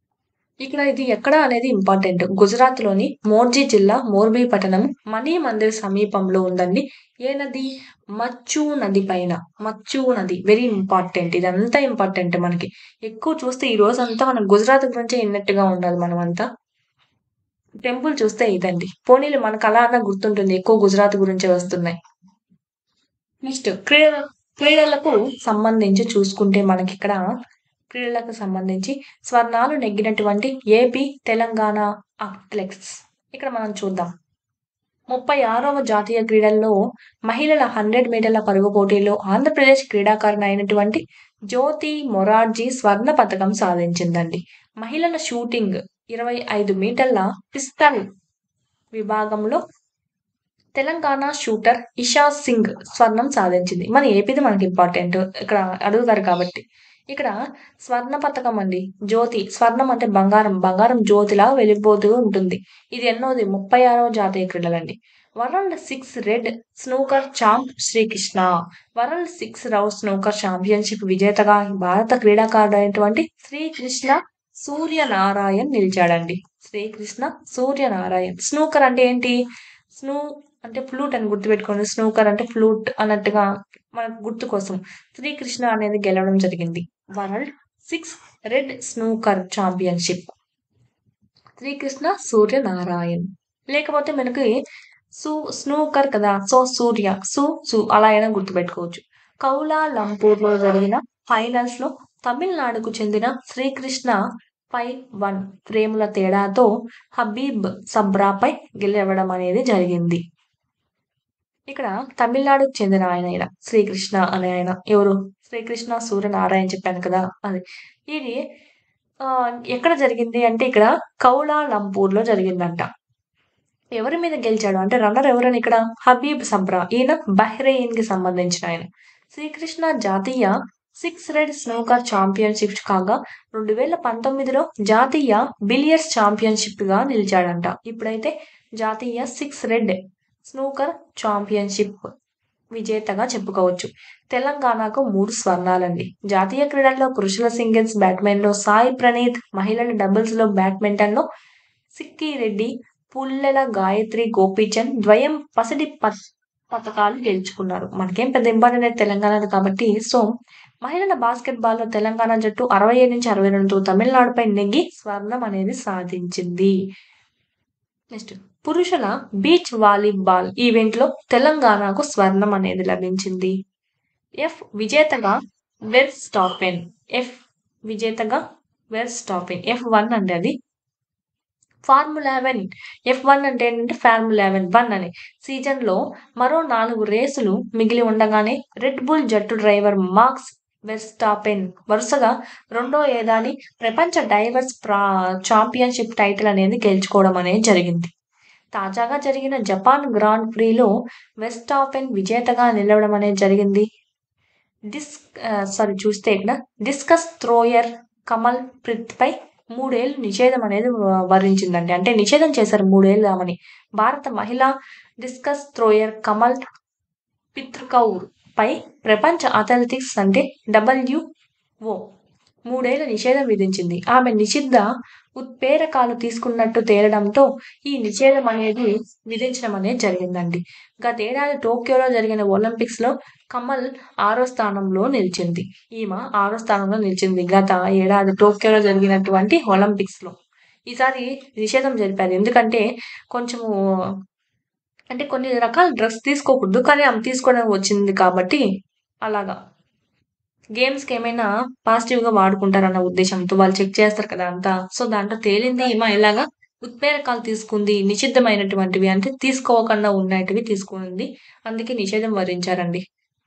ఇక్కడ ఇది ఎక్కడ అనేది ఇంపార్టెంట్ గుజరాత్లోని మోర్జీ జిల్లా మోర్బీ పట్టణం మణి మందిర్ సమీపంలో ఉందండి ఏ నది మచ్చు నది పైన మచ్చు నది వెరీ ఇంపార్టెంట్ ఇదంతా ఇంపార్టెంట్ మనకి ఎక్కువ చూస్తే ఈ రోజు అంతా మనం గుజరాత్ గురించే విన్నట్టుగా ఉండాలి మనం అంతా టెంపుల్ చూస్తే ఇదండి పోనీలు మనకు అలా అన్న గుర్తుంటుంది ఎక్కువ గుజరాత్ గురించే వస్తున్నాయి నెక్స్ట్ క్రీడ క్రీడలకు సంబంధించి చూసుకుంటే మనకి ఇక్కడ క్రీడలకు సంబంధించి స్వర్ణాలు నెగ్గినటువంటి ఏపీ తెలంగాణ అథ్లెట్స్ ఇక్కడ మనం చూద్దాం ముప్పై ఆరవ జాతీయ క్రీడల్లో మహిళల హండ్రెడ్ మీటర్ల పరుగు పోటీలో ఆంధ్రప్రదేశ్ క్రీడాకారుని అయినటువంటి జ్యోతి మొరార్జీ స్వర్ణ పథకం సాధించిందండి మహిళల షూటింగ్ ఇరవై ఐదు మీటర్ల పిస్తల్ విభాగంలో తెలంగాణ షూటర్ ఇషా సింగ్ స్వర్ణం సాధించింది మన ఏపీది మనకి ఇంపార్టెంట్ ఇక్కడ అడుగుతారు కాబట్టి ఇక్కడ స్వర్ణ పథకం అండి జ్యోతి స్వర్ణం అంటే బంగారం బంగారం జ్యోతిలా వెలిగిపోతూ ఉంటుంది ఇది ఎన్నోది ముప్పై ఆరవ జాతీయ క్రీడలండి world six red snooker champ Sreekrishna world six round snooker championship విజేతగా భారత క్రీడాకారుడు అయినటువంటి శ్రీకృష్ణ సూర్యనారాయణ్ నిలిచాడండి శ్రీకృష్ణ సూర్యనారాయణ్ స్నూకర్ అంటే ఏంటి స్నూ అంటే ఫ్లూట్ అని గుర్తుపెట్టుకోండి స్నూకర్ అంటే ఫ్లూట్ అన్నట్టుగా మనకు గుర్తు కోసం శ్రీకృష్ణ అనేది గెలవడం జరిగింది world six red snooker championship Sreekrishna Suryanarayan లేకపోతే మనకి సు స్నూకర్ కదా సో సూర్య సు సు అలా అయినా గుర్తుపెట్టుకోవచ్చు కౌలా లంపూర్లో జరిగిన ఫైనల్స్ లో తమిళనాడుకు చెందిన శ్రీకృష్ణ ఫైవ్ వన్ ఫ్రేముల తేడాతో హబీబ్ సబ్రాపై గెలవడం అనేది జరిగింది ఇక్కడ తమిళనాడుకు చెందిన ఆయన ఈయన శ్రీకృష్ణ అనే ఆయన ఎవరు శ్రీకృష్ణ సూర్యనారాయణ చెప్పాను కదా అది ఇది ఆ, ఎక్కడ జరిగింది అంటే ఇక్కడ కౌలా లంపూర్ లో జరిగిందంట ఎవరి మీద గెలిచాడు అంటే రన్నర్ ఎవరని ఇక్కడ హబీబ్ సబ్రా ఈయన బహ్రెయిన్ కి సంబంధించిన ఆయన శ్రీకృష్ణ జాతీయ సిక్స్ రెడ్ స్నూకర్ ఛాంపియన్షిప్ కాగా రెండు వేల పంతొమ్మిదిలో జాతీయ బిలియర్స్ ఛాంపియన్షిప్ గా నిలిచాడంట ఇప్పుడైతే జాతీయ సిక్స్ రెడ్ స్నూకర్ ఛాంపియన్షిప్ విజేతగా చెప్పుకోవచ్చు తెలంగాణకు మూడు స్వర్ణాలండి జాతీయ క్రీడల్లో పురుషుల సింగిల్స్ బ్యాడ్మింటన్ లో సాయి ప్రణీత్ మహిళల డబుల్స్ లో బ్యాడ్మింటన్ లో సిక్కి రెడ్డి పుల్లెల గాయత్రి గోపీచంద్ ద్వయం పసిడి ప- పథకాలు గెలుచుకున్నారు మనకేం పెద్ద ఇంపార్టెంట్ అయితే తెలంగాణది కాబట్టి సో మహిళల బాస్కెట్ బాల్ లో తెలంగాణ జట్టు అరవై ఏడు నుంచి అరవై రెండు తమిళనాడుపై నెగ్గి స్వర్ణం అనేది సాధించింది నెక్స్ట్ పురుషుల బీచ్ వాలీబాల్ ఈవెంట్ లో తెలంగాణకు స్వర్ణం అనేది లభించింది ఎఫ్ విజేతగా వెర్ స్టాపెన్ ఎఫ్ విజేతగా వెర్ స్టాపెన్ ఎఫ్ వన్ అండి అది ఫార్ములా వన్ ఎఫ్ వన్ అంటే ఏంటంటే ఫార్ములా వన్ వన్ అని సీజన్ లో మరో నాలుగు రేసులు మిగిలి ఉండగానే రెడ్ బుల్ జట్టు డ్రైవర్ మార్క్స్ వెర్స్టాపెన్ వరుసగా రెండో ఏడాది ప్రపంచ డైవర్స్ ప్రా ఛాంపియన్షిప్ టైటిల్ అనేది గెలుచుకోవడం అనేది జరిగింది తాజాగా జరిగిన జపాన్ గ్రాండ్ ప్రీలో వెస్టాపెన్ విజేతగా నిలవడం అనేది జరిగింది డిస్ సారీ చూస్తే ఇక్కడ డిస్కస్ థ్రోయర్ కమల్ ప్రిత్ పై మూడేళ్లు నిషేధం అనేది వ- వరించిందండి అంటే నిషేధం చేశారు మూడేళ్ళు ఆమెని భారత మహిళా డిస్కస్ థ్రోయర్ కమల్ పిత్రకౌర్ పై ప్రపంచ అథ్లెటిక్స్ అంటే డబ్ల్యూఓ మూడేళ్ల నిషేధం విధించింది ఆమె నిషిద్ధ ఉత్ప్రేరకాలు తీసుకున్నట్టు తేలడంతో ఈ నిషేధం అనేది విధించడం అనేది జరిగిందండి గతేడాది టోక్యోలో జరిగిన ఒలింపిక్స్ లో కమల్ ఆరో స్థానంలో నిలిచింది ఈమె ఆరో స్థానంలో నిలిచింది గత ఏడాది టోక్యోలో జరిగినటువంటి ఒలింపిక్స్ లో ఈసారి నిషేధం జరిపారు ఎందుకంటే కొంచెము అంటే కొన్ని రకాల డ్రగ్స్ తీసుకోకూడదు కానీ ఆమె తీసుకోవడానికి వచ్చింది కాబట్టి అలాగా గేమ్స్ కి ఏమైనా పాజిటివ్ గా వాడుకుంటారన్న ఉద్దేశంతో వాళ్ళు చెక్ చేస్తారు కదా అంతా సో దాంట్లో తేలింది ఈమె ఇలాగా ఉత్ప్రేరకాలు తీసుకుంది నిషిద్ధమైనటువంటివి అంటే తీసుకోకుండా ఉన్నటివి తీసుకుంది అందుకే నిషేధం వరించారండి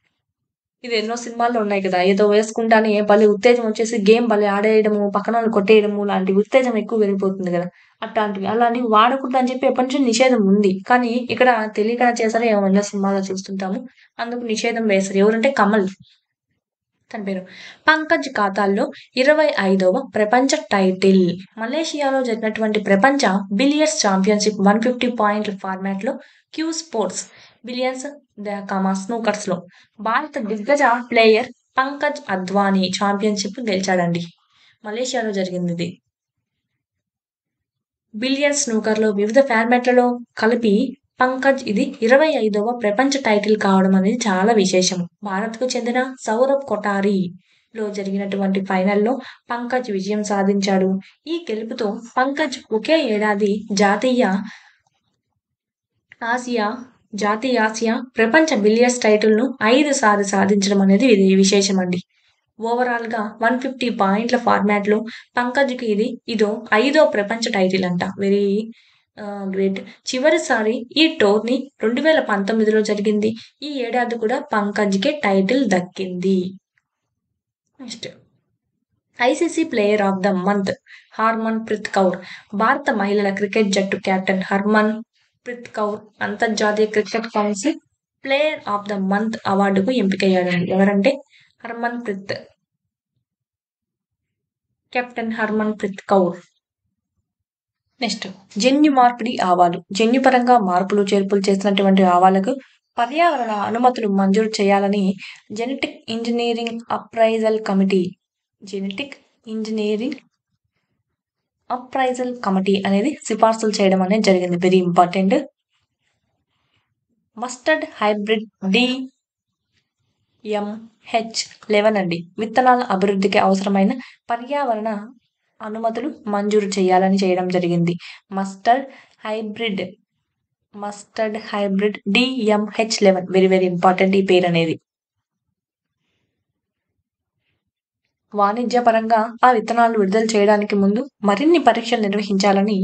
ఇది ఎన్నో సినిమాల్లో ఉన్నాయి కదా ఏదో వేసుకుంటానే భలే ఉత్తేజం వచ్చేసి గేమ్ భలే ఆడేయడము పక్కన వాళ్ళు కొట్టేయడము లాంటి ఉత్తేజం ఎక్కువ వెళ్ళిపోతుంది కదా అట్లాంటివి అలాంటివి వాడకూడదు అని చెప్పి ఎప్పటి నుంచి నిషేధం ఉంది కానీ ఇక్కడ తెలియక చేశారో ఏమో ఎన్నో సినిమాలో చూస్తుంటాము అందుకు నిషేధం వేశారు ఎవరంటే కమల్ తన పేరు పంకజ్ ఖాతాల్లో ఇరవై ఐదవ ప్రపంచ టైటిల్ మలేషియాలో జరిగినటువంటి ప్రపంచ బిలియర్స్ ఛాంపియన్షిప్ వన్ ఫిఫ్టీ పాయింట్ల ఫార్మాట్ లో cue sports billiards comma snookers లో భారత దిగ్గజ ప్లేయర్ పంకజ్ అద్వానీ ఛాంపియన్షిప్ గెలిచాడండి మలేషియాలో జరిగింది ఇది బిలియన్ స్నూకర్లో వివిధ ఫార్మాట్లలో కలిపి పంకజ్ ఇది ఇరవై ఐదవ ప్రపంచ టైటిల్ కావడం అనేది చాలా విశేషం భారత్కు చెందిన సౌరభ్ కొటారి లో జరిగినటువంటి ఫైనల్లో పంకజ్ విజయం సాధించాడు ఈ గెలుపుతో పంకజ్ ఒకే ఏడాది జాతీయ ఆసియా జాతీయ ఆసియా ప్రపంచ బిలియర్స్ టైటిల్ను ఐదు సార్లు సాధించడం అనేది ఇది విశేషం అండి ఓవరాల్ గా వన్ ఫిఫ్టీ పాయింట్ల ఫార్మాట్ లో పంకజ్కి ఇది ఇదో ఐదో ప్రపంచ టైటిల్ అంట వెరీ గ్రేట్ చివరిసారి ఈ టోర్నీ రెండు వేల పంతొమ్మిదిలో జరిగింది ఈ ఏడాది కూడా పంకజ్కి టైటిల్ దక్కింది next ICC player of the month Harmanpreet Kaur భారత మహిళల క్రికెట్ జట్టు కెప్టెన్ హర్మన్ ప్రీత్ కౌర్ అంతర్జాతీయ cricket council player of the month అవార్డుకు ఎంపికయ్యాడండి ఎవరంటే Harmanpreet captain Harmanpreet Kaur next జన్యు మార్పిడి ఆవాలు జన్యుపరంగా మార్పులు చేర్పులు చేసినటువంటి ఆవాలకు పర్యావరణ అనుమతులు మంజూరు చేయాలని genetic engineering appraisal committee genetic engineering appraisal committee అనేది సిఫార్సులు చేయడం అనేది జరిగింది very important mustard hybrid D M H eleven అండి విత్తనాల అభివృద్ధికి అవసరమైన పర్యావరణ అనుమతులు మంజూరు చేయాలని చేయడం జరిగింది mustard hybrid mustard hybrid D M H eleven very very important ఈ పేరు అనేది వాణిజ్యపరంగా ఆ విత్తనాలు విడుదల చేయడానికి ముందు మరిన్ని పరీక్షలు నిర్వహించాలని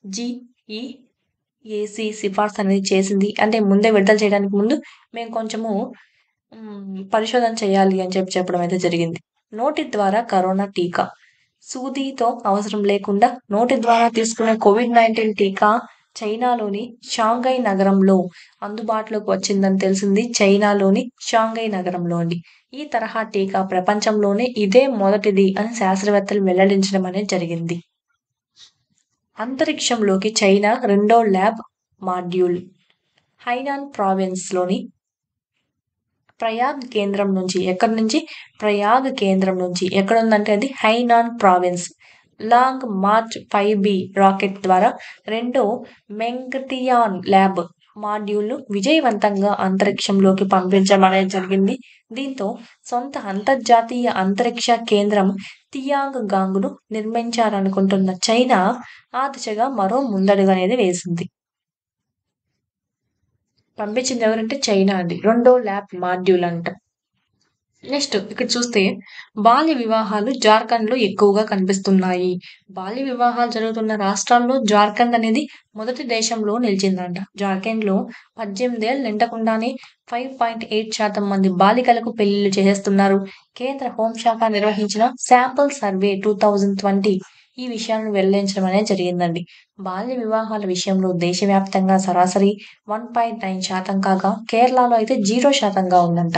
జిఈఏసి సిఫార్సు అనేది చేసింది అంటే ముందే విడుదల చేయడానికి ముందు మేము కొంచెము మ్, పరిశోధన చేయాలి అని చెప్పి చెప్పడం అయితే జరిగింది నోటి ద్వారా కరోనా టీకా సూదితో అవసరం లేకుండా నోటి ద్వారా తీసుకునే కోవిడ్ నైన్టీన్ టీకా చైనాలోని షాంఘై నగరంలో అందుబాటులోకి వచ్చిందని తెలిసింది చైనాలోని షాంఘై నగరంలో అండి ఈ తరహా టీకా ప్రపంచంలోనే ఇదే మొదటిది అని శాస్త్రవేత్తలు వెల్లడించడం అనేది జరిగింది అంతరిక్షంలోకి చైనా రెండో ల్యాబ్ మాడ్యూల్ హైనాన్ ప్రావిన్స్ లోని ప్రయాగ్ కేంద్రం నుంచి ఎక్కడి నుంచి ప్రయాగ్ కేంద్రం నుంచి ఎక్కడ ఉందంటే అది Hainan province Long March five B rocket ద్వారా రెండో మెంగటియాన్ ల్యాబ్ మాడ్యూల్ను విజయవంతంగా అంతరిక్షంలోకి పంపించడం అనేది జరిగింది దీంతో సొంత అంతర్జాతీయ అంతరిక్ష కేంద్రం తియాంగ్ గాంగ్ను నిర్మించాలనుకుంటున్న చైనా ఆ దిశగా మరో ముందడుగు అనేది వేసింది పంపించింది ఎవరంటే చైనా అండి రెండో ల్యాబ్ మాడ్యూల్ అంట నెక్స్ట్ ఇక్కడ చూస్తే బాల్య వివాహాలు జార్ఖండ్ లో ఎక్కువగా కనిపిస్తున్నాయి బాల్య వివాహాలు జరుగుతున్న రాష్ట్రాల్లో జార్ఖండ్ అనేది మొదటి దేశంలో నిలిచిందంట జార్ఖండ్ లో పద్దెనిమిది ఏళ్ళు నిండకుండానే ఫైవ్ పాయింట్ ఎయిట్ శాతం మంది బాలికలకు పెళ్లిళ్లు చేసేస్తున్నారు కేంద్ర హోంశాఖ నిర్వహించిన sample survey two thousand twenty ఈ విషయాలను వెల్లడించడం అనేది జరిగిందండి బాల్య వివాహాల విషయంలో దేశవ్యాప్తంగా సరాసరి వన్ పాయింట్ నైన్ శాతం కాగా కేరళలో అయితే జీరో శాతంగా ఉందంట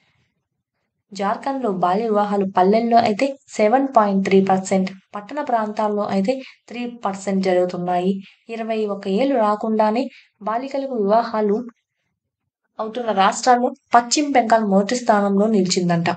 జార్ఖండ్లో బాల్య వివాహాలు పల్లెల్లో అయితే సెవెన్ పాయింట్ త్రీ పర్సెంట్ పట్టణ ప్రాంతాల్లో అయితే త్రీ పర్సెంట్ జరుగుతున్నాయి ఇరవై ఒక ఏళ్ళు రాకుండానే బాలికలకు వివాహాలు అవుతున్న రాష్ట్రాల్లో పశ్చిమ బెంగాల్ మొదటి స్థానంలో నిలిచిందంట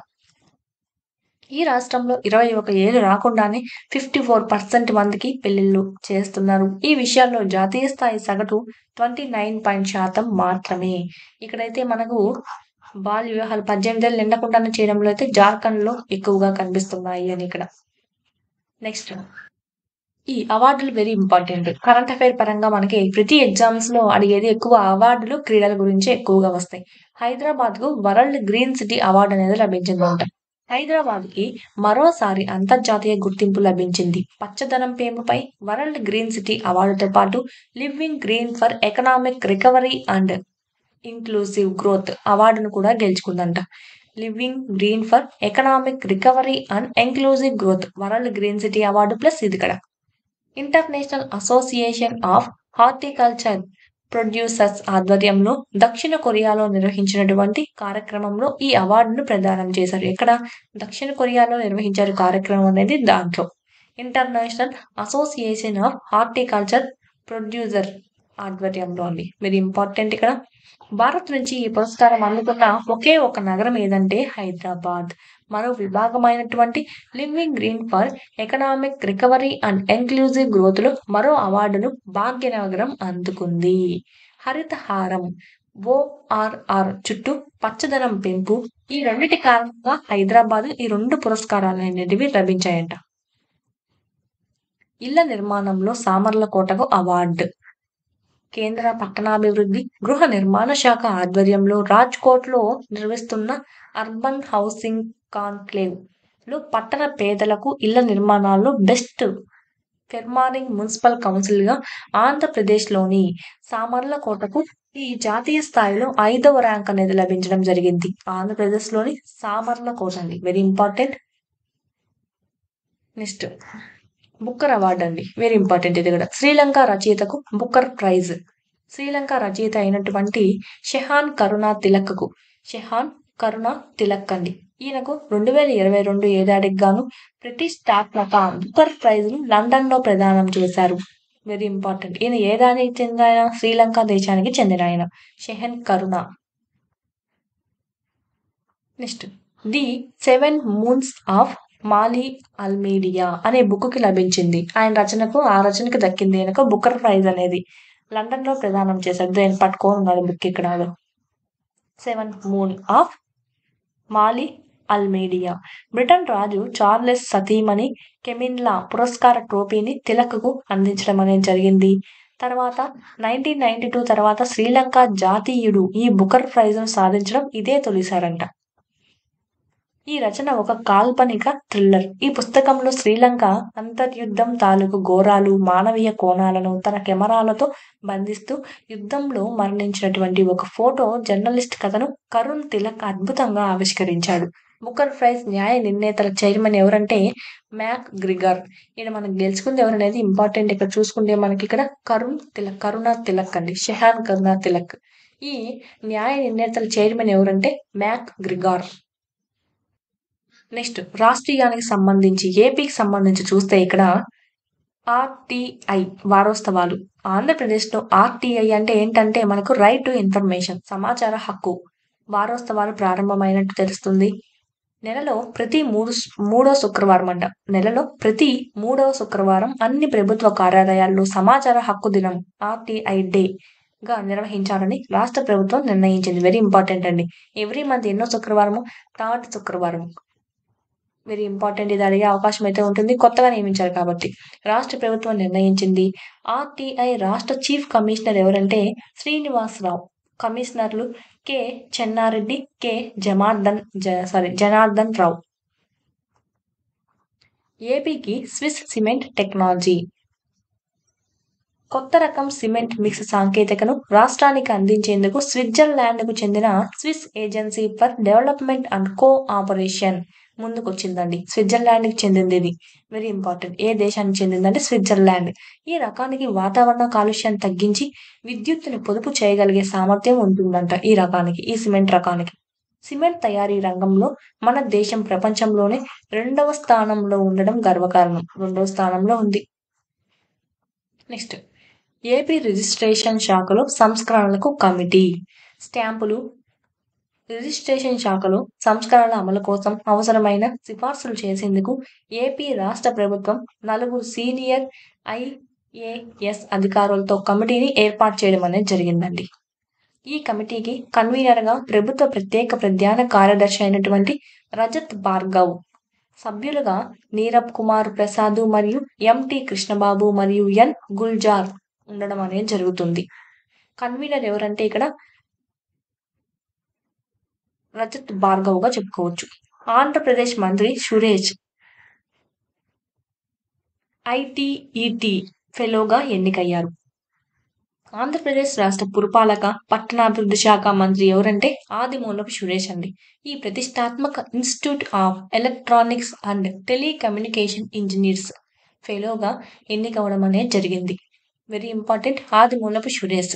ఈ రాష్ట్రంలో ఇరవై ఒక ఏళ్ళు రాకుండానే ఫిఫ్టీ ఫోర్ పర్సెంట్ మందికి పెళ్లిళ్ళు చేస్తున్నారు ఈ విషయాల్లో జాతీయ స్థాయి సగటు ట్వంటీ నైన్ పాయింట్ శాతం మాత్రమే ఇక్కడైతే మనకు బాల్య వివాహాలు పద్దెనిమిది ఏళ్ళు నిండకుండానే చేయడంలో అయితే జార్ఖండ్ లో ఎక్కువగా కనిపిస్తున్నాయి అని ఇక్కడ నెక్స్ట్ ఈ అవార్డులు వెరీ ఇంపార్టెంట్ కరెంట్ అఫైర్ పరంగా మనకి ప్రతి ఎగ్జామ్స్ లో అడిగేది ఎక్కువ అవార్డులు క్రీడల గురించి ఎక్కువగా వస్తాయి హైదరాబాద్ కు వరల్డ్ గ్రీన్ సిటీ అవార్డు అనేది లభించిందంట హైదరాబాద్ కి మరోసారి అంతర్జాతీయ గుర్తింపు లభించింది పచ్చదనం పేరుపై వరల్డ్ గ్రీన్ సిటీ అవార్డుతో పాటు living green for economic recovery and inclusive growth అవార్డును కూడా గెలుచుకుందంట living green for economic recovery and inclusive growth world green city award plus ఇది ఇక్కడ international association of horticulture producers ఆధ్వర్యంలో దక్షిణ కొరియాలో నిర్వహించినటువంటి కార్యక్రమంలో ఈ అవార్డును ప్రదానం చేశారు ఎక్కడ దక్షిణ కొరియాలో నిర్వహించారు కార్యక్రమం అనేది దాంట్లో international association of horticulture producer ఆధ్వర్యంలో అండి వెరీ ఇంపార్టెంట్ ఇక్కడ భారత్ నుంచి ఈ పురస్కారం అందుకున్న ఒకే ఒక నగరం ఏదంటే హైదరాబాద్ మరో విభాగమైనటువంటి living green for economic recovery and inclusive గ్రోత్లో మరో అవార్డును భాగ్యనగరం అందుకుంది హరితహారం ఓఆర్ఆర్ చుట్టూ పచ్చదనం పెంపు ఈ రెండిటి కారణంగా హైదరాబాద్ ఈ రెండు పురస్కారాలు అనేటివి లభించాయంట ఇళ్ల నిర్మాణంలో సామర్లకోటకు అవార్డు కేంద్ర పట్టణాభివృద్ధి గృహ నిర్మాణ శాఖ ఆధ్వర్యంలో రాజ్కోట్లో నిర్వహిస్తున్న అర్బన్ హౌసింగ్ కాన్క్లేవ్ లో పట్టణ పేదలకు ఇళ్ల నిర్మాణాల్లో బెస్ట్ పెర్మానింగ్ మున్సిపల్ కౌన్సిల్గా ఆంధ్రప్రదేశ్లోని సామర్లకోటకు ఈ జాతీయ స్థాయిలో ఐదవ ర్యాంక్ అనేది లభించడం జరిగింది ఆంధ్రప్రదేశ్లోని సామర్లకోట అండి very important next Booker award అండి వెరీ ఇంపార్టెంట్ ఇది కూడా శ్రీలంక రచయితకు బుక్కర్ ప్రైజ్ శ్రీలంక రచయిత అయినటువంటి షెహాన్ కరుణా తిలక్కు షెహాన్ కరుణా తిలక్ అండి ఈయనకు రెండు వేల ఇరవై రెండు ఏడాదికి గాను ప్రతిష్టాత్మక బుక్కర్ ప్రైజ్ ను లండన్ లో ప్రదానం చేశారు వెరీ ఇంపార్టెంట్ ఈయన ఏ దానికి చెందిన ఆయన శ్రీలంక దేశానికి చెందిన ఆయన Shehan Karuna next the seven moons of Maali Almeida అనే బుక్ కి లభించింది ఆయన రచనకు ఆ రచనకు దక్కింది ఆయనకు బుకర్ ప్రైజ్ అనేది లండన్ లో ప్రదానం చేశారు దాన్ని పట్టుకొని ఉన్నారు బుక్ ఇక్కడ seven moon of Maali Almeida Britain రాజు చార్లెస్ సతీమణి కెమిన్లా పురస్కార ట్రోఫీని తిలక్కు అందించడం అనేది జరిగింది తర్వాత నైన్టీన్ నైన్టీ టూ తర్వాత శ్రీలంక జాతీయుడు ఈ బుకర్ ప్రైజ్ను సాధించడం ఇదే తొలిసారంట ఈ రచన ఒక కాల్పనిక థ్రిల్లర్ ఈ పుస్తకంలో శ్రీలంక అంతర్యుద్ధం తాలూకు ఘోరాలు మానవీయ కోణాలను తన కెమెరాలతో బంధిస్తూ యుద్ధంలో మరణించినటువంటి ఒక ఫోటో జర్నలిస్ట్ కథను కరుణ్ తిలక్ అద్భుతంగా ఆవిష్కరించాడు బుకర్ ప్రైజ్ న్యాయ నిర్ణేతల చైర్మన్ ఎవరంటే మ్యాక్ గ్రిగర్ ఈయన మనకు గెలుచుకుంది ఎవరనేది ఇంపార్టెంట్ ఇక్కడ చూసుకుంటే మనకి ఇక్కడ కరుణ్ తిలక్ కరుణ తిలక్ అండి షెహాన్ కరుణ తిలక్ ఈ న్యాయ నిర్ణేతల చైర్మన్ ఎవరంటే మ్యాక్ గ్రిగార్ నెక్స్ట్ రాష్ట్రీయానికి సంబంధించి ఏపీకి సంబంధించి చూస్తే ఇక్కడ ఆర్టీఐ వారోత్సవాలు ఆంధ్రప్రదేశ్లో ఆర్టీఐ అంటే ఏంటంటే మనకు రైట్ టు ఇన్ఫర్మేషన్ సమాచార హక్కు వారోత్సవాలు ప్రారంభమైనట్టు తెలుస్తుంది నెలలో ప్రతి మూడు మూడో శుక్రవారం అంట నెలలో ప్రతి మూడవ శుక్రవారం అన్ని ప్రభుత్వ కార్యాలయాల్లో సమాచార హక్కు దినం ఆర్టీఐ డే గా నిర్వహించాలని రాష్ట్ర ప్రభుత్వం నిర్ణయించింది వెరీ ఇంపార్టెంట్ అండి ఎవ్రీ మంత్ ఎన్నో శుక్రవారము థర్డ్ శుక్రవారం వెరీ ఇంపార్టెంట్ ఇది అడిగే అవకాశం అయితే ఉంటుంది కొత్తగా నియమించారు కాబట్టి రాష్ట్ర ప్రభుత్వం నిర్ణయించింది ఆర్టీఐ రాష్ట్ర చీఫ్ కమిషనర్ ఎవరంటే శ్రీనివాసరావు కమిషనర్లు కె చెన్నారెడ్డి కె జమార్దన్ సారీ జనార్దన్ రావు ఏపీకి స్విస్ సిమెంట్ టెక్నాలజీ కొత్త రకం సిమెంట్ మిక్స్ సాంకేతికను రాష్ట్రానికి అందించేందుకు స్విట్జర్లాండ్కు చెందిన Swiss agency for development and cooperation ముందుకొచ్చిందండి స్విట్జర్లాండ్కి చెందింది ఇది వెరీ ఇంపార్టెంట్ ఏ దేశానికి చెందిందంటే స్విట్జర్లాండ్ ఈ రకానికి వాతావరణ కాలుష్యాన్ని తగ్గించి విద్యుత్తుని పొదుపు చేయగలిగే సామర్థ్యం ఉంటుందంట ఈ రకానికి ఈ సిమెంట్ రకానికి సిమెంట్ తయారీ రంగంలో మన దేశం ప్రపంచంలోనే రెండవ స్థానంలో ఉండడం గర్వకారణం రెండవ స్థానంలో ఉంది నెక్స్ట్ ఏపీ రిజిస్ట్రేషన్ శాఖలో సంస్కరణలకు కమిటీ స్టాంపులు రిజిస్ట్రేషన్ శాఖలో సంస్కరణల అమలు కోసం అవసరమైన సిఫార్సులు చేసేందుకు ఏపీ రాష్ట్ర ప్రభుత్వం నలుగురు సీనియర్ ఐఏఎస్ అధికారులతో కమిటీని ఏర్పాటు చేయడం అనేది జరిగిందండి ఈ కమిటీకి కన్వీనర్గా ప్రభుత్వ ప్రత్యేక ప్రధాన కార్యదర్శి అయినటువంటి రజత్ భార్గవ్ సభ్యులుగా నీరబ్ కుమార్ ప్రసాద్ మరియు ఎంటి కృష్ణబాబు మరియు ఎన్ గుల్జార్ ఉండడం అనేది జరుగుతుంది కన్వీనర్ ఎవరంటే ఇక్కడ రజత్ భార్గవ్ గా చెప్పుకోవచ్చు ఆంధ్రప్రదేశ్ మంత్రి సురేష్ ఐటీఈటీ ఫెలోగా ఎన్నికయ్యారు ఆంధ్రప్రదేశ్ రాష్ట్ర పురపాలక పట్టణాభివృద్ధి శాఖ మంత్రి ఎవరంటే ఆదిమూలపు సురేష్ అండి ఈ ప్రతిష్టాత్మక institute of electronics and telecommunication engineers ఫెలోగా ఎన్నికవడం అనేది జరిగింది very important Adimulapu Suresh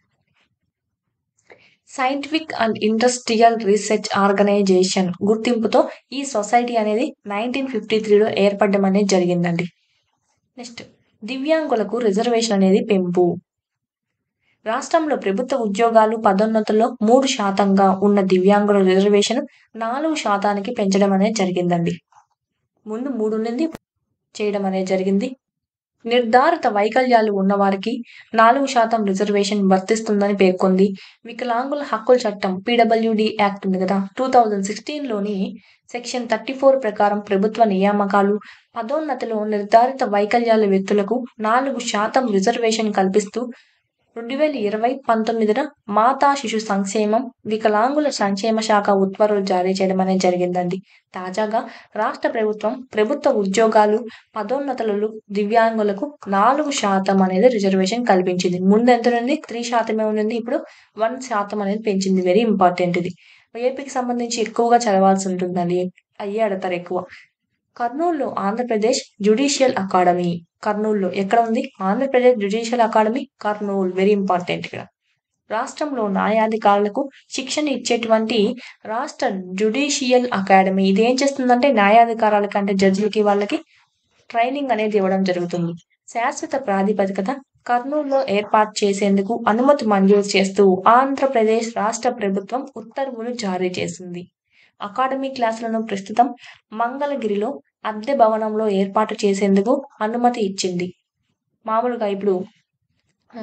scientific and industrial research organisation గుర్తింపుతో ఈ సొసైటీ అనేది నైన్టీన్ ఫిఫ్టీ త్రీలో ఏర్పడడం అనేది జరిగిందండి నెక్స్ట్ దివ్యాంగులకు రిజర్వేషన్ అనేది పెంపు రాష్ట్రంలో ప్రభుత్వ ఉద్యోగాలు పదోన్నతుల్లో మూడు శాతంగా ఉన్న దివ్యాంగుల రిజర్వేషన్ నాలుగు శాతానికి పెంచడం అనేది జరిగిందండి ముందు మూడు ఉన్నది చేయడం అనేది జరిగింది నిర్ధారిత వైకల్యాలు ఉన్నవారికి నాలుగు శాతం రిజర్వేషన్ వర్తిస్తుందని పేర్కొంది వికలాంగుల హక్కుల చట్టం పీడబ్ల్యూడి యాక్ట్ ఉంది కదా టూ థౌజండ్ సిక్స్టీన్లోని సెక్షన్ థర్టీ ఫోర్ ప్రకారం ప్రభుత్వ నియామకాలు పదోన్నతిలో నిర్ధారిత వైకల్యాల వ్యక్తులకు నాలుగు శాతం రిజర్వేషన్ కల్పిస్తూ రెండు వేల ఇరవై పంతొమ్మిదిన మాతా శిశు సంక్షేమం వికలాంగుల సంక్షేమ శాఖ ఉత్తర్వులు జారీ చేయడం అనేది జరిగిందండి తాజాగా రాష్ట్ర ప్రభుత్వం ప్రభుత్వ ఉద్యోగాలు పదోన్నతులలో దివ్యాంగులకు నాలుగు శాతం అనేది రిజర్వేషన్ కల్పించింది ముందు ఎంత ఉంది త్రీ శాతమే ఉంది ఇప్పుడు వన్ శాతం అనేది పెంచింది వెరీ ఇంపార్టెంట్ ఇది ఏపీకి సంబంధించి ఎక్కువగా చదవాల్సి ఉంటుందండి అయ్యే అడతారు ఎక్కువ కర్నూలులో ఆంధ్రప్రదేశ్ జ్యుడిషియల్ అకాడమీ కర్నూలులో ఎక్కడ ఉంది Andhra Pradesh judicial academy Kurnool very important ఇక్కడ రాష్ట్రంలో న్యాయాధికారులకు శిక్షణ ఇచ్చేటువంటి రాష్ట్ర జ్యుడిషియల్ అకాడమీ ఇది ఏం చేస్తుందంటే న్యాయాధికారాలకి అంటే జడ్జిలకి వాళ్ళకి ట్రైనింగ్ అనేది ఇవ్వడం జరుగుతుంది శాశ్వత ప్రాతిపదికత కర్నూలులో ఏర్పాటు చేసేందుకు అనుమతి మంజూరు చేస్తూ ఆంధ్రప్రదేశ్ రాష్ట్ర ప్రభుత్వం ఉత్తర్వులు జారీ చేసింది అకాడమీ క్లాసులను ప్రస్తుతం మంగళగిరిలో అద్దె భవనంలో ఏర్పాటు చేసేందుకు అనుమతి ఇచ్చింది మామూలుగా ఇప్పుడు ఆ,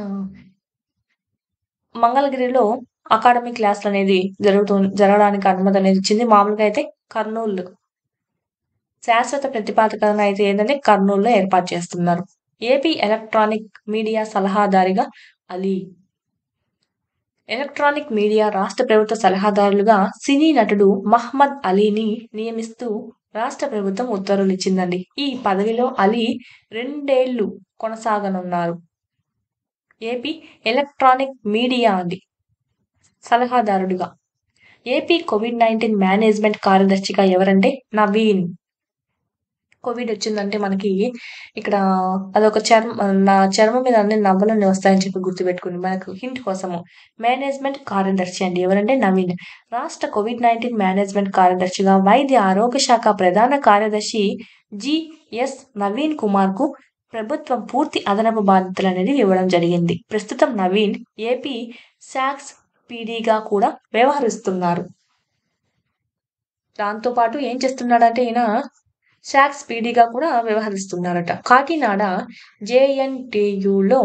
మంగళగిరిలో అకాడమీ క్లాసులు అనేది జరుగుతూ జరగడానికి అనుమతి అనేది ఇచ్చింది మామూలుగా అయితే కర్నూలు శాశ్వత ప్రతిపాదకన అయితే ఏంటంటే కర్నూలులో ఏర్పాటు చేస్తున్నారు ఏపీ ఎలక్ట్రానిక్ మీడియా సలహాదారిగా అలీ ఎలక్ట్రానిక్ మీడియా రాష్ట్ర ప్రభుత్వ సలహాదారులుగా సినీ నటుడు మహ్మద్ అలీని నియమిస్తూ రాష్ట్ర ప్రభుత్వం ఉత్తర్వులు ఇచ్చిందండి ఈ పదవిలో అలీ రెండేళ్లు కొనసాగనున్నారు ఏపీ ఎలక్ట్రానిక్ మీడియా అండి సలహాదారుడిగా ఏపీ కోవిడ్ నైన్టీన్ మేనేజ్మెంట్ కార్యదర్శిగా ఎవరంటే నవీన్ కోవిడ్ వచ్చిందంటే మనకి ఇక్కడ అదొక చర్మ నా చర్మం మీద అన్ని నవ్వులన్నీ వస్తాయని చెప్పి గుర్తుపెట్టుకుని మనకు హింట్ కోసము మేనేజ్మెంట్ కార్యదర్శి అండి ఎవరంటే నవీన్ రాష్ట్ర కోవిడ్ నైన్టీన్ మేనేజ్మెంట్ కార్యదర్శిగా వైద్య ఆరోగ్య శాఖ ప్రధాన కార్యదర్శి జిఎస్ నవీన్ కుమార్ కు ప్రభుత్వం పూర్తి అదనపు బాధ్యతలు అనేది ఇవ్వడం జరిగింది ప్రస్తుతం నవీన్ ఏపీ శాక్స్ పీడీగా కూడా వ్యవహరిస్తున్నారు దాంతో పాటు ఏం చేస్తున్నాడంటే ఈయన శాక్స్ పీడీగా కూడా వ్యవహరిస్తున్నారట కాకినాడ జేఎన్టీయులో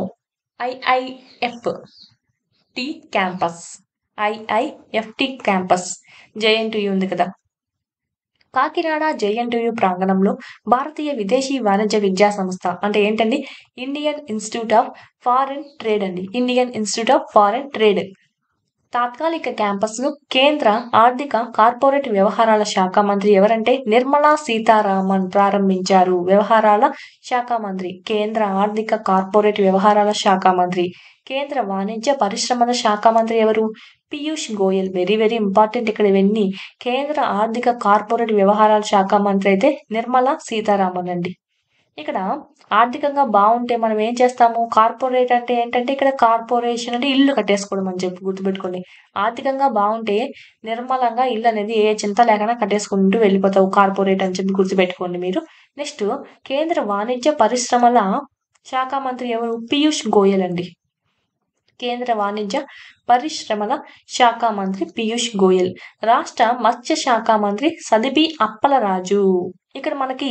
IIFT campus IIFT campus JNTU ఉంది కదా కాకినాడ జేఎన్టీయు ప్రాంగణంలో భారతీయ విదేశీ వాణిజ్య విద్యా సంస్థ అంటే ఏంటండి Indian institute of foreign trade అండి Indian institute of foreign trade తాత్కాలిక క్యాంపస్ను కేంద్ర ఆర్థిక కార్పొరేట్ వ్యవహారాల శాఖ మంత్రి ఎవరంటే నిర్మలా సీతారామన్ ప్రారంభించారు వ్యవహారాల శాఖ మంత్రి కేంద్ర ఆర్థిక కార్పొరేట్ వ్యవహారాల శాఖ మంత్రి కేంద్ర వాణిజ్య పరిశ్రమల శాఖ మంత్రి ఎవరు Piyush Goyal very very important ఇక్కడ ఇవన్నీ కేంద్ర ఆర్థిక కార్పొరేట్ వ్యవహారాల శాఖ మంత్రి అయితే నిర్మలా సీతారామన్ అండి ఇక్కడ ఆర్థికంగా బాగుంటే మనం ఏం చేస్తాము కార్పొరేట్ అంటే ఏంటంటే ఇక్కడ కార్పొరేషన్ అంటే ఇల్లు కట్టేసుకోవడం అని చెప్పి గుర్తుపెట్టుకోండి ఆర్థికంగా బాగుంటే నిర్మలంగా ఇల్లు అనేది ఏ చింత లేకుండా కట్టేసుకుంటూ వెళ్ళిపోతావు కార్పొరేట్ అని చెప్పి గుర్తుపెట్టుకోండి మీరు నెక్స్ట్ కేంద్ర వాణిజ్య పరిశ్రమల శాఖ మంత్రి ఎవరు పీయూష్ గోయల్ అండి కేంద్ర వాణిజ్య పరిశ్రమల శాఖ మంత్రి పీయూష్ గోయల్ రాష్ట్ర మత్స్య శాఖ మంత్రి సదిబి అప్పలరాజు ఇక్కడ మనకి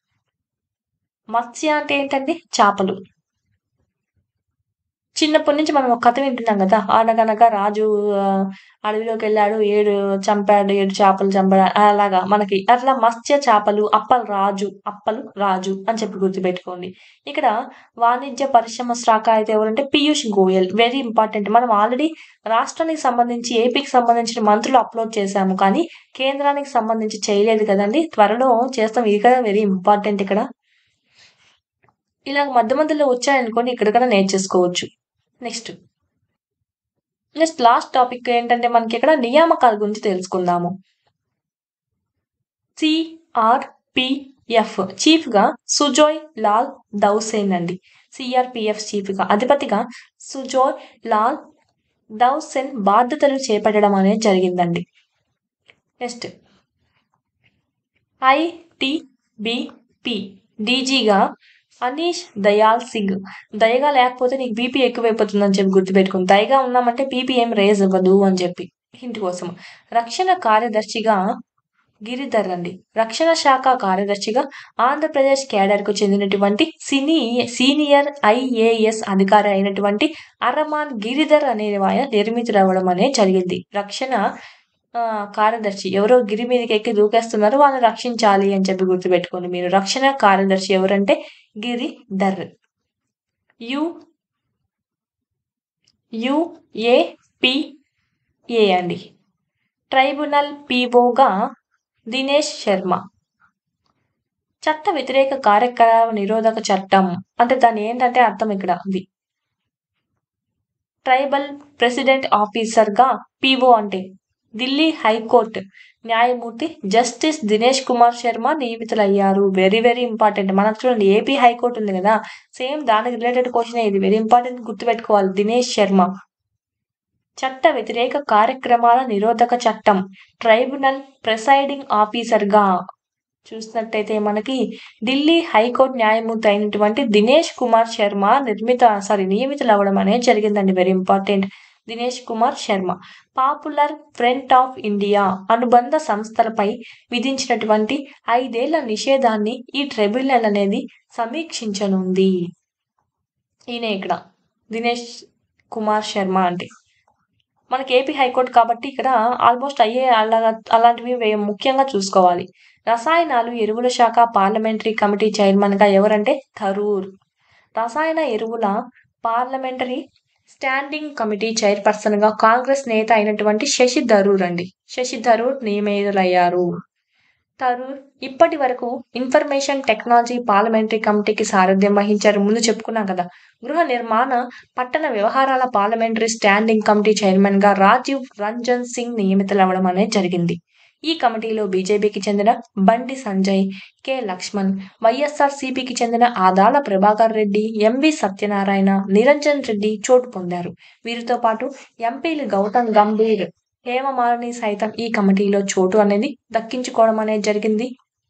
మత్స్య అంటే ఏంటండి చేపలు చిన్నప్పటి నుంచి మనం ఒక కథ వింటున్నాం కదా అనగనగా రాజు ఆ, అడవిలోకి వెళ్ళాడు ఏడు చంపాడు ఏడు చేపలు చంపాడు అలాగా మనకి అట్లా మత్స్య చేపలు అప్పలు రాజు అప్పలు రాజు అని చెప్పి గుర్తుపెట్టుకోండి ఇక్కడ వాణిజ్య పరిశ్రమ శాఖ అయితే ఎవరంటే పీయూష్ గోయల్ వెరీ ఇంపార్టెంట్ మనం ఆల్రెడీ రాష్ట్రానికి సంబంధించి ఏపీకి సంబంధించిన మంత్రులు అప్లోడ్ చేశాము కానీ కేంద్రానికి సంబంధించి చేయలేదు కదండి త్వరలో చేస్తాం ఇది కదా వెరీ ఇంపార్టెంట్ ఇక్కడ ఇలా మధ్య మధ్యలో వచ్చాయనుకోండి ఇక్కడ కూడా నేర్చేసుకోవచ్చు నెక్స్ట్ నెక్స్ట్ లాస్ట్ టాపిక్ ఏంటంటే మనకి ఇక్కడ నియామకాల గురించి తెలుసుకుందాము సిఆర్పిఎఫ్ చీఫ్ గా సుజోయ్ లాల్ దౌసేన్ అండి సిఆర్పిఎఫ్ చీఫ్ గా అధిపతిగా సుజోయ్ లాల్ దౌసెన్ బాధ్యతలు చేపట్టడం అనేది జరిగిందండి నెక్స్ట్ ఐటిబిపి డీజీగా అనీష్ దయాల్ సింగ్ దయగా లేకపోతే నీకు బీపీ ఎక్కువైపోతుందని చెప్పి గుర్తుపెట్టుకుని దయగా ఉన్నామంటే బీపీ ఏం రేజ్ అవ్వదు అని చెప్పి ఇంటి కోసం రక్షణ కార్యదర్శిగా గిరిధర్ అండి రక్షణ శాఖ కార్యదర్శిగా ఆంధ్రప్రదేశ్ కేడర్కు చెందినటువంటి సినీ సీనియర్ ఐఏఎస్ అధికారి అయినటువంటి అరమాన్ గిరిధర్ అనే ఆయన నిర్మితుడవడం అనేది జరిగింది రక్షణ ఆ, కార్యదర్శి ఎవరో గిరి మీదకి ఎక్కి దూకేస్తున్నారు వాళ్ళని రక్షించాలి అని చెప్పి గుర్తుపెట్టుకోండి మీరు రక్షణ కార్యదర్శి ఎవరంటే గిరిధర్ యు యుఏపిఏ అండి ట్రైబ్యునల్ పీఓగా దినేష్ శర్మ చట్ట వ్యతిరేక కార్యకలాప నిరోధక చట్టం అంటే దాని ఏంటంటే అర్థం ఇక్కడ ఉంది ట్రైబల్ ప్రెసిడెంట్ ఆఫీసర్ గా పీఓ అంటే ఢిల్లీ హైకోర్టు న్యాయమూర్తి జస్టిస్ దినేష్ కుమార్ శర్మ నియమితులయ్యారు వెరీ వెరీ ఇంపార్టెంట్ మనకు చూడండి ఏపీ హైకోర్టు ఉంది కదా సేమ్ దానికి రిలేటెడ్ క్వశ్చన్ ఇది వెరీ ఇంపార్టెంట్ గుర్తుపెట్టుకోవాలి దినేష్ శర్మ చట్ట వ్యతిరేక కార్యక్రమాల నిరోధక చట్టం ట్రైబ్యునల్ ప్రెసైడింగ్ ఆఫీసర్ గా చూసినట్టయితే మనకి ఢిల్లీ హైకోర్టు న్యాయమూర్తి అయినటువంటి దినేష్ కుమార్ శర్మ నిర్మిత సారీ నియమితులు అవ్వడం అనేది జరిగిందండి very important Dinesh Kumar Sharma popular front of India అనుబంధ సంస్థలపై విధించినటువంటి ఐదేళ్ల నిషేధాన్ని ఈ ట్రిబ్యునల్ అనేది సమీక్షించనుంది ఈయన ఇక్కడ దినేష్ కుమార్ శర్మ అంటే మనకి ఏపీ హైకోర్టు కాబట్టి ఇక్కడ ఆల్మోస్ట్ అయ్యే అలా అలాంటివి వే- ముఖ్యంగా చూసుకోవాలి రసాయనాలు ఎరువుల శాఖ పార్లమెంటరీ కమిటీ చైర్మన్ గా ఎవరంటే థరూర్ రసాయన ఎరువుల పార్లమెంటరీ స్టాండింగ్ కమిటీ చైర్పర్సన్ గా కాంగ్రెస్ నేత అయినటువంటి శశి థరూర్ అండి శశి థరూర్ నియమితులయ్యారు థరూర్ ఇప్పటి వరకు ఇన్ఫర్మేషన్ టెక్నాలజీ పార్లమెంటరీ కమిటీకి సారథ్యం వహించారు ముందు చెప్పుకున్నాం కదా గృహ నిర్మాణ పట్టణ వ్యవహారాల పార్లమెంటరీ స్టాండింగ్ కమిటీ చైర్మన్ గా రాజీవ్ రంజన్ సింగ్ నియమితులవ్వడం అనేది జరిగింది ఈ కమిటీలో బీజేపీకి చెందిన బండి సంజయ్ కె లక్ష్మణ్ వైఎస్ఆర్ సిపికి చెందిన ఆదాల ప్రభాకర్ రెడ్డి ఎంవి సత్యనారాయణ నిరంజన్ రెడ్డి చోటు పొందారు వీరితో పాటు ఎంపీలు గౌతమ్ గంభీర్ హేమమాలిని సైతం ఈ కమిటీలో చోటు అనేది దక్కించుకోవడం అనేది జరిగింది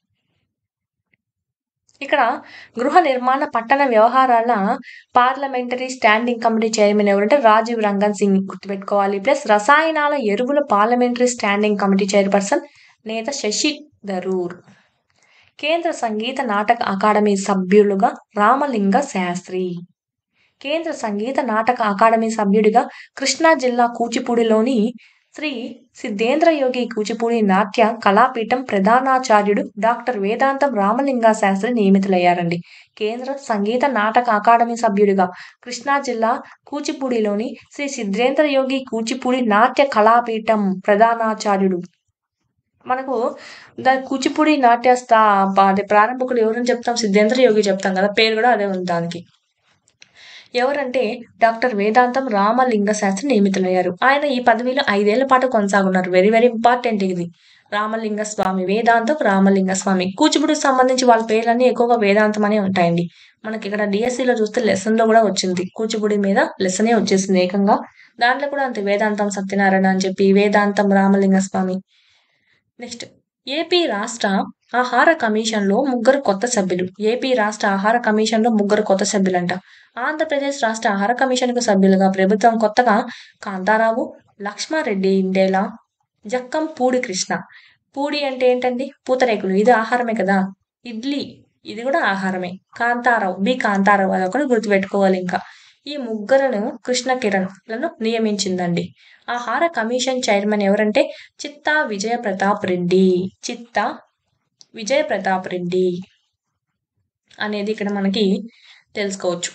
ఇక్కడ గృహ నిర్మాణ పట్టణ వ్యవహారాల పార్లమెంటరీ స్టాండింగ్ కమిటీ చైర్మన్ ఎవరంటే రాజీవ్ రంగన్ సింగ్ గుర్తుపెట్టుకోవాలి ప్లస్ రసాయనాల ఎరువుల పార్లమెంటరీ స్టాండింగ్ కమిటీ చైర్పర్సన్ నేత శశి థరూర్ కేంద్ర సంగీత నాటక అకాడమీ సభ్యులుగా రామలింగ శాస్త్రి కేంద్ర సంగీత నాటక అకాడమీ సభ్యుడిగా కృష్ణా జిల్లా కూచిపూడిలోని శ్రీ సిద్ధేంద్ర యోగి కూచిపూడి నాట్య కళాపీఠం ప్రధానాచార్యుడు డాక్టర్ వేదాంతం రామలింగ శాస్త్రి నియమితులయ్యారండి కేంద్ర సంగీత నాటక అకాడమీ సభ్యుడిగా కృష్ణా జిల్లా కూచిపూడిలోని శ్రీ సిద్ధేంద్ర యోగి కూచిపూడి నాట్య కళాపీఠం ప్రధానాచార్యుడు మనకు దా కూచిపూడి నాట్య స్థా అదే ప్రారంభకులు ఎవరని చెప్తాం సిద్ధేంద్ర యోగి చెప్తాం కదా పేరు కూడా అదే ఉంది దానికి ఎవరంటే డాక్టర్ వేదాంతం రామలింగ శాస్త్రి నియమితులయ్యారు ఆయన ఈ పదవిలో ఐదేళ్ల పాటు కొనసాగున్నారు వెరీ వెరీ ఇంపార్టెంట్ ఇది రామలింగ స్వామి వేదాంతం రామలింగ స్వామి కూచిపూడికి సంబంధించి వాళ్ళ పేర్లన్నీ ఎక్కువగా వేదాంతం అనే ఉంటాయండి మనకి ఇక్కడ DSC లో చూస్తే లెసన్ లో కూడా వచ్చింది కూచిపూడి మీద లెసనే వచ్చేసింది ఏకంగా దాంట్లో కూడా అంతే వేదాంతం సత్యనారాయణ అని చెప్పి వేదాంతం రామలింగ స్వామి నెక్స్ట్ ఏపీ రాష్ట్ర ఆహార కమిషన్ లో ముగ్గురు కొత్త సభ్యులు ఏపీ రాష్ట్ర ఆహార కమిషన్ లో ముగ్గురు కొత్త సభ్యులంట ఆంధ్రప్రదేశ్ రాష్ట్ర ఆహార కమిషన్ కు సభ్యులుగా ప్రభుత్వం కొత్తగా కాంతారావు లక్ష్మారెడ్డి ఇండేలా జక్కం పూడి కృష్ణ పూడి అంటే ఏంటండి పూతరేకులు ఇది ఆహారమే కదా ఇడ్లీ ఇది కూడా ఆహారమే కాంతారావు బి కాంతారావు అది ఒకటి గుర్తుపెట్టుకోవాలి ఇంకా ఈ ముగ్గురును కృష్ణ కిరణ్ లను నియమించిందండి ఆహార కమిషన్ చైర్మన్ ఎవరంటే చిత్తా విజయ ప్రతాప్ రెడ్డి చిత్తా విజయ ప్రతాప్ రెడ్డి అనేది ఇక్కడ మనకి తెలుసుకోవచ్చు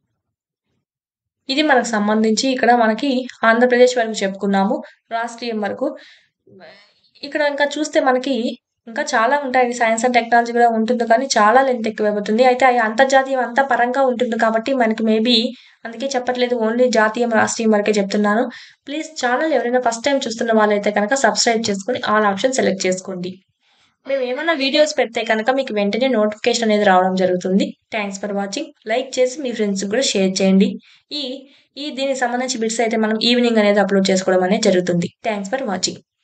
ఇది మనకు సంబంధించి ఇక్కడ మనకి ఆంధ్రప్రదేశ్ వరకు చెప్పుకున్నాము రాష్ట్రీయం వరకు ఇక్కడ ఇంకా చూస్తే మనకి ఇంకా చాలా ఉంటాయి సైన్స్ అండ్ టెక్నాలజీ కూడా ఉంటుంది కానీ చాలా లెంత్ ఎక్కువైపోతుంది అయితే అది అంతర్జాతీయం అంతా పరంగా ఉంటుంది కాబట్టి మనకి మేబీ అందుకే చెప్పట్లేదు ఓన్లీ జాతీయం రాష్ట్రీయం వరకే చెప్తున్నాను ప్లీజ్ ఛానల్ ఎవరైనా ఫస్ట్ టైం చూస్తున్న వాళ్ళైతే కనుక సబ్స్క్రైబ్ చేసుకొని ఆల్ ఆప్షన్ సెలెక్ట్ చేసుకోండి మేము ఏమైనా వీడియోస్ పెడితే కనుక మీకు వెంటనే నోటిఫికేషన్ అనేది రావడం జరుగుతుంది థ్యాంక్స్ ఫర్ వాచింగ్ లైక్ చేసి మీ ఫ్రెండ్స్ కూడా షేర్ చేయండి ఈ ఈ దీనికి సంబంధించి బిట్స్ అయితే మనం ఈవినింగ్ అనేది అప్లోడ్ చేసుకోవడం అనేది జరుగుతుంది థ్యాంక్స్ ఫర్ వాచింగ్